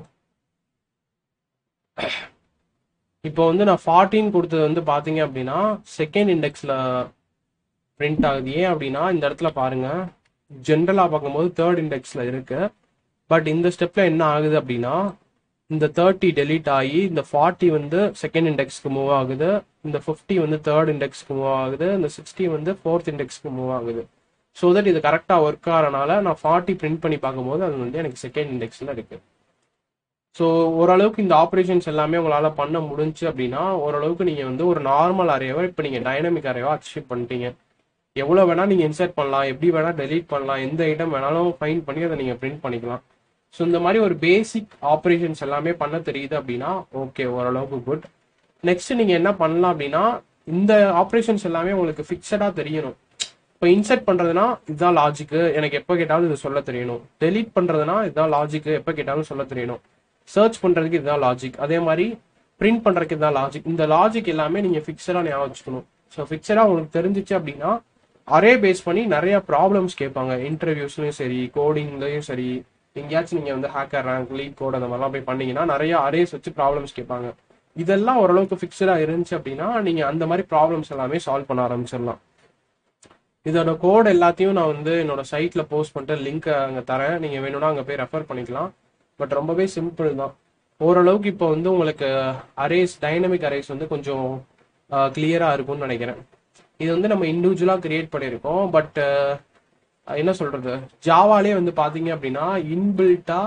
இப்போ வந்து நான் ஃபார்ட்டின் கொடுத்தது வந்து பார்த்தீங்க அப்படின்னா செகண்ட் இண்டெக்ஸில் பிரிண்ட் ஆகுது ஏன் அப்படின்னா இந்த இடத்துல பாருங்க ஜென்ரலாக பார்க்கும்போது தேர்ட் இண்டெக்ஸில் இருக்கு பட் இந்த ஸ்டெப்பில் என்ன ஆகுது அப்படின்னா இந்த தேர்ட்டி டெலீட் ஆகி இந்த ஃபார்ட்டி வந்து செகண்ட் இண்டெக்ஸ்க்கு மூவ் ஆகுது இந்த ஃபிஃப்டி வந்து தேர்ட் இண்டெக்ஸ்க்கு மூவ் ஆகுது இந்த சிக்ஸ்டி வந்து ஃபோர்த் இண்டெக்ஸ்க்கு மூவ் ஆகுது ஸோ தட் இது கரெக்டாக ஒர்க் ஆகிறனால நான் ஃபார்ட்டி பிரிண்ட் பண்ணி பார்க்கும்போது அது வந்து எனக்கு செகண்ட் இண்டெக்ஸில் இருக்கு ஸோ ஓரளவுக்கு இந்த ஆப்ரேஷன்ஸ் எல்லாமே உங்களால் பண்ண முடிஞ்சு அப்படின்னா ஓரளவுக்கு நீங்கள் வந்து ஒரு நார்மல் அரேவை இப்போ நீங்கள் டைனமிக் அரேவா அச்சீவ் பண்ணிட்டீங்க எவ்வளோ வேணால் நீங்கள் இன்சர்ட் பண்ணலாம் எப்படி வேணால் டெலீட் பண்ணலாம் எந்த ஐட்டம் வேணாலும் ஃபைன் பண்ணி அதை நீங்கள் பிரிண்ட் பண்ணிக்கலாம் ஸோ இந்த மாதிரி ஒரு பேசிக் ஆப்ரேஷன்ஸ் எல்லாமே பண்ண தெரியுது அப்படின்னா ஓகே ஓரளவுக்கு குட் நெக்ஸ்ட் நீங்கள் என்ன பண்ணலாம் அப்படின்னா இந்த ஆப்ரேஷன்ஸ் எல்லாமே உங்களுக்கு ஃபிக்ஸடாக தெரியணும் இப்போ இன்சர்ட் பண்ணுறதுனா இதுதான் லாஜிக்கு எனக்கு எப்போ கேட்டாலும் இது சொல்ல தெரியணும் டெலீட் பண்ணுறதுனா இதுதான் லாஜிக்கு எப்போ கேட்டாலும் சொல்ல தெரியணும் சர்ச் பண்ணுறதுக்கு இதுதான் லாஜிக் அதே மாதிரி பிரிண்ட் பண்ணுறதுக்கு இதுதான் லாஜிக் இந்த லாஜிக் எல்லாமே நீங்கள் ஃபிக்ஸடாக ஞாபகம் வச்சுக்கணும் ஸோ ஃபிக்ஸடாக உங்களுக்கு தெரிஞ்சிச்சு அப்படின்னா அரே பேஸ் பண்ணி நிறைய ப்ராப்ளம்ஸ் கேட்பாங்க இன்டர்வியூஸ்லையும் சரி கோடிங்லையும் சரி எங்கேயாச்சும் நீங்கள் வந்து ஹேக்கர் ரேங்க் லீட் கோட் அந்த மாதிரிலாம் போய் பண்ணீங்கன்னா நிறைய அரேஸ் வச்சு ப்ராப்ளம்ஸ் கேட்பாங்க இதெல்லாம் ஓரளவுக்கு ஃபிக்ஸடாக இருந்துச்சு அப்படின்னா நீங்கள் அந்த மாதிரி ப்ராப்ளம்ஸ் எல்லாமே சால்வ் பண்ண ஆரம்பிச்சிடலாம் இதோட கோட் எல்லாத்தையும் நான் வந்து என்னோட சைட்ல போஸ்ட் பண்ணிட்டு லிங்க் அங்கே தரேன் நீங்கள் வேணும்னா அங்கே போய் ரெஃபர் பண்ணிக்கலாம் பட் ரொம்பவே சிம்பிள் தான் ஓரளவுக்கு இப்போ வந்து உங்களுக்கு அரேஸ் டைனமிக் அரேஸ் வந்து கொஞ்சம் கிளியராக இருக்கும்னு நினைக்கிறேன் இது வந்து நம்ம இண்டிவிஜுவலாக கிரியேட் பண்ணியிருக்கோம் பட் என்ன சொல்றது ஜாவாலே வந்து பார்த்தீங்க அப்படின்னா இன்பில்ட்டா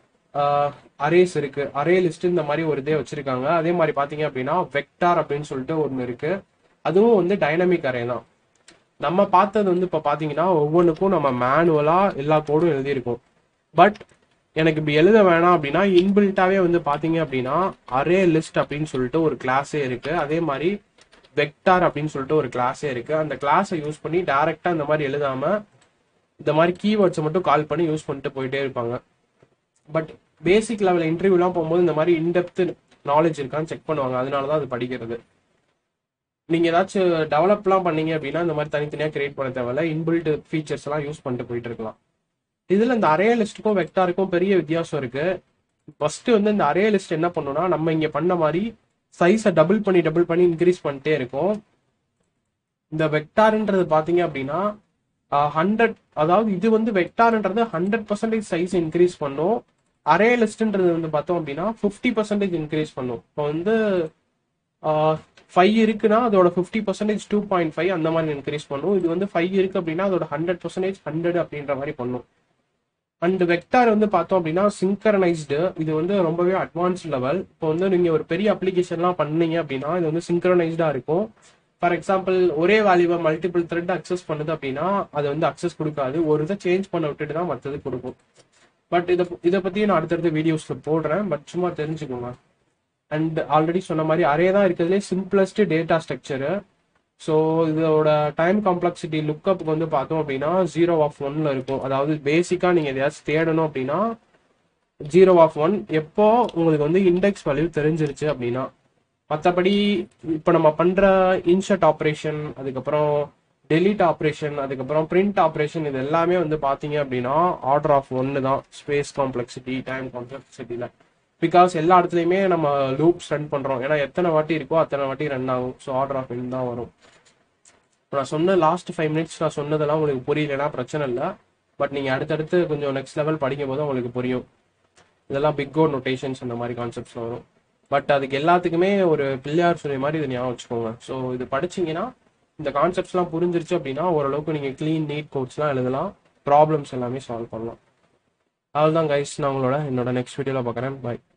அரேஸ் இருக்கு அரே லிஸ்ட் இந்த மாதிரி ஒரு இதே வச்சிருக்காங்க அதே மாதிரி பார்த்தீங்க அப்படின்னா வெக்டார் அப்படின்னு சொல்லிட்டு ஒன்று இருக்கு அதுவும் வந்து டைனமிக் அரே தான் நம்ம பார்த்தது வந்து இப்போ பார்த்தீங்கன்னா ஒவ்வொன்றுக்கும் நம்ம மேனுவலாக எல்லா கோடும் எழுதியிருக்கோம் பட் எனக்கு இப்படி எழுத வேணாம் அப்படின்னா இன்பில்ட்டாவே வந்து பார்த்தீங்க அப்படின்னா அரே லிஸ்ட் அப்படின்னு சொல்லிட்டு ஒரு கிளாஸே இருக்கு அதே மாதிரி வெக்டார் அப்படின்னு சொல்லிட்டு ஒரு கிளாஸே இருக்கு அந்த கிளாஸை யூஸ் பண்ணி டைரக்டா இந்த மாதிரி எழுதாம இந்த மாதிரி கீவேர்ட்ஸை மட்டும் கால் பண்ணி யூஸ் பண்ணிட்டு போயிட்டே இருப்பாங்க பட் பேசிக் லெவல் இன்டர்வியூலாம் போகும்போது இந்த மாதிரி இன்டெப்த் நாலேஜ் இருக்கான்னு செக் பண்ணுவாங்க அதனால தான் அது படிக்கிறது நீங்க ஏதாச்சும் டெவலப்லாம் பண்ணீங்க அப்படின்னா இந்த மாதிரி தனித்தனியா கிரியேட் பண்ண தேவையில்ல இன்பில்ட் ஃபீச்சர்ஸ் எல்லாம் யூஸ் பண்ணிட்டு போயிட்டு இருக்கலாம் இதுல இந்த அரே லிஸ்ட்டுக்கும் வெக்டாருக்கும் பெரிய வித்தியாசம் இருக்கு ஃபர்ஸ்ட் வந்து இந்த அரே லிஸ்ட் என்ன பண்ணும்னா நம்ம இங்க பண்ண மாதிரி சைஸை டபுள் பண்ணி டபுள் பண்ணி இன்க்ரீஸ் பண்ணிட்டே இருக்கும் இந்த வெக்டார்ன்றது பாத்தீங்க அப்படின்னா ஹண்ட்ரட் அதாவது இது வந்து வெக்டார்ன்றது ஹண்ட்ரட் பர்சன்டேஜ் சைஸ் இன்க்ரீஸ் பண்ணும் அரே லிஸ்ட்ன்றது வந்து பார்த்தோம் அப்படின்னா ஃபிஃப்டி பர்சன்டேஜ் இன்க்ரீஸ் பண்ணும் இப்போ வந்து ஃபைவ் இருக்குன்னா அதோட fifty percentage two point five அந்த மாதிரி இன்க்ரீஸ் பண்ணும் இது வந்து ஃபைவ் இருக்கு அப்படின்னா அதோட ஹண்ட்ரட் பர்சன்டேஜ் ஹண்ட்ரட் அப்படின்ற மாதிரி பண்ணும் அண்ட் வெக்டார் வந்து பார்த்தோம் அப்படின்னா சிங்க்ரனைஸ்டு இது வந்து ரொம்பவே அட்வான்ஸ் லெவல் இப்போ வந்து நீங்க ஒரு பெரிய அப்ளிகேஷன்லாம் பண்ணீங்க அப்படின்னா இது வந்து சிங்க்ரனைஸ்டா இருக்கும் ஃபார் எக்ஸாம்பிள் ஒரே வேல்யூவை மல்டிபிள் த்ரெட் அக்சஸ் பண்ணுது அப்படின்னா அது வந்து அக்சஸ் கொடுக்காது ஒரு இதை சேஞ்ச் பண்ண விட்டுட்டு தான் மற்றது கொடுக்கும் பட் இதை இதை பத்தி நான் அடுத்தடுத்த வீடியோஸ்ல போடுறேன் பட் சும்மா தெரிஞ்சுக்கோங்க அண்ட் ஆல்ரெடி சொன்ன மாதிரி அரே தான் இருக்கிறதுலே சிம்பிளஸ்ட் டேட்டா ஸ்ட்ரக்சரு ஸோ இதோட டைம் காம்ப்ளெக்சிட்டி லுக்கப்புக்கு வந்து பார்த்தோம் அப்படின்னா ஜீரோ ஆஃப் ஒன்ல இருக்கும் அதாவது பேசிக்காக நீங்கள் எதையாச்சும் தேடணும் அப்படின்னா ஜீரோ ஆஃப் ஒன் எப்போ உங்களுக்கு வந்து இண்டெக்ஸ் வேல்யூ தெரிஞ்சிருச்சு அப்படின்னா மற்றபடி இப்போ நம்ம பண்ணுற இன்ஷர்ட் ஆப்ரேஷன் அதுக்கப்புறம் டெலீட் ஆப்ரேஷன் அதுக்கப்புறம் பிரிண்ட் ஆப்ரேஷன் இது எல்லாமே வந்து பார்த்தீங்க அப்படின்னா ஆர்டர் ஆஃப் ஒன்று தான் ஸ்பேஸ் காம்ப்ளெக்சிட்டி டைம் காம்ப்ளெக்சிட்டியில் பிகாஸ் எல்லா இடத்துலையுமே நம்ம லூப்ஸ் ரன் பண்ணுறோம் ஏன்னா எத்தனை வாட்டி இருக்கோ அத்தனை வாட்டி ரன் ஆகும் ஸோ ஆர்டர் ஆஃப் இன் தான் வரும் நான் சொன்ன லாஸ்ட் ஃபைவ் மினிட்ஸ் நான் சொன்னதெல்லாம் உங்களுக்கு புரியலனா பிரச்சனை இல்லை பட் நீங்கள் அடுத்தடுத்து கொஞ்சம் நெக்ஸ்ட் லெவல் படிக்கும் போது உங்களுக்கு புரியும் இதெல்லாம் பிக் கோட் நொட்டேஷன்ஸ் அந்த மாதிரி கான்செப்ட்ஸ் வரும் பட் அதுக்கு எல்லாத்துக்குமே ஒரு பிள்ளையார் சொல்லி மாதிரி இது ஞாபகம் வச்சுக்கோங்க ஸோ இது படிச்சீங்கன்னா இந்த கான்செப்ட்ஸ்லாம் புரிஞ்சிருச்சு அப்படின்னா ஓரளவுக்கு நீங்கள் க்ளீன் நீட் கோட்ஸ்லாம் எழுதலாம் ப்ராப்ளம்ஸ் எல்லாமே சால்வ் பண்ணலாம் அவ்வளோதான் கைஸ் நான் உங்களோட என்னோட நெக்ஸ்ட் வீடியோவில் பார்க்குறேன் பாய்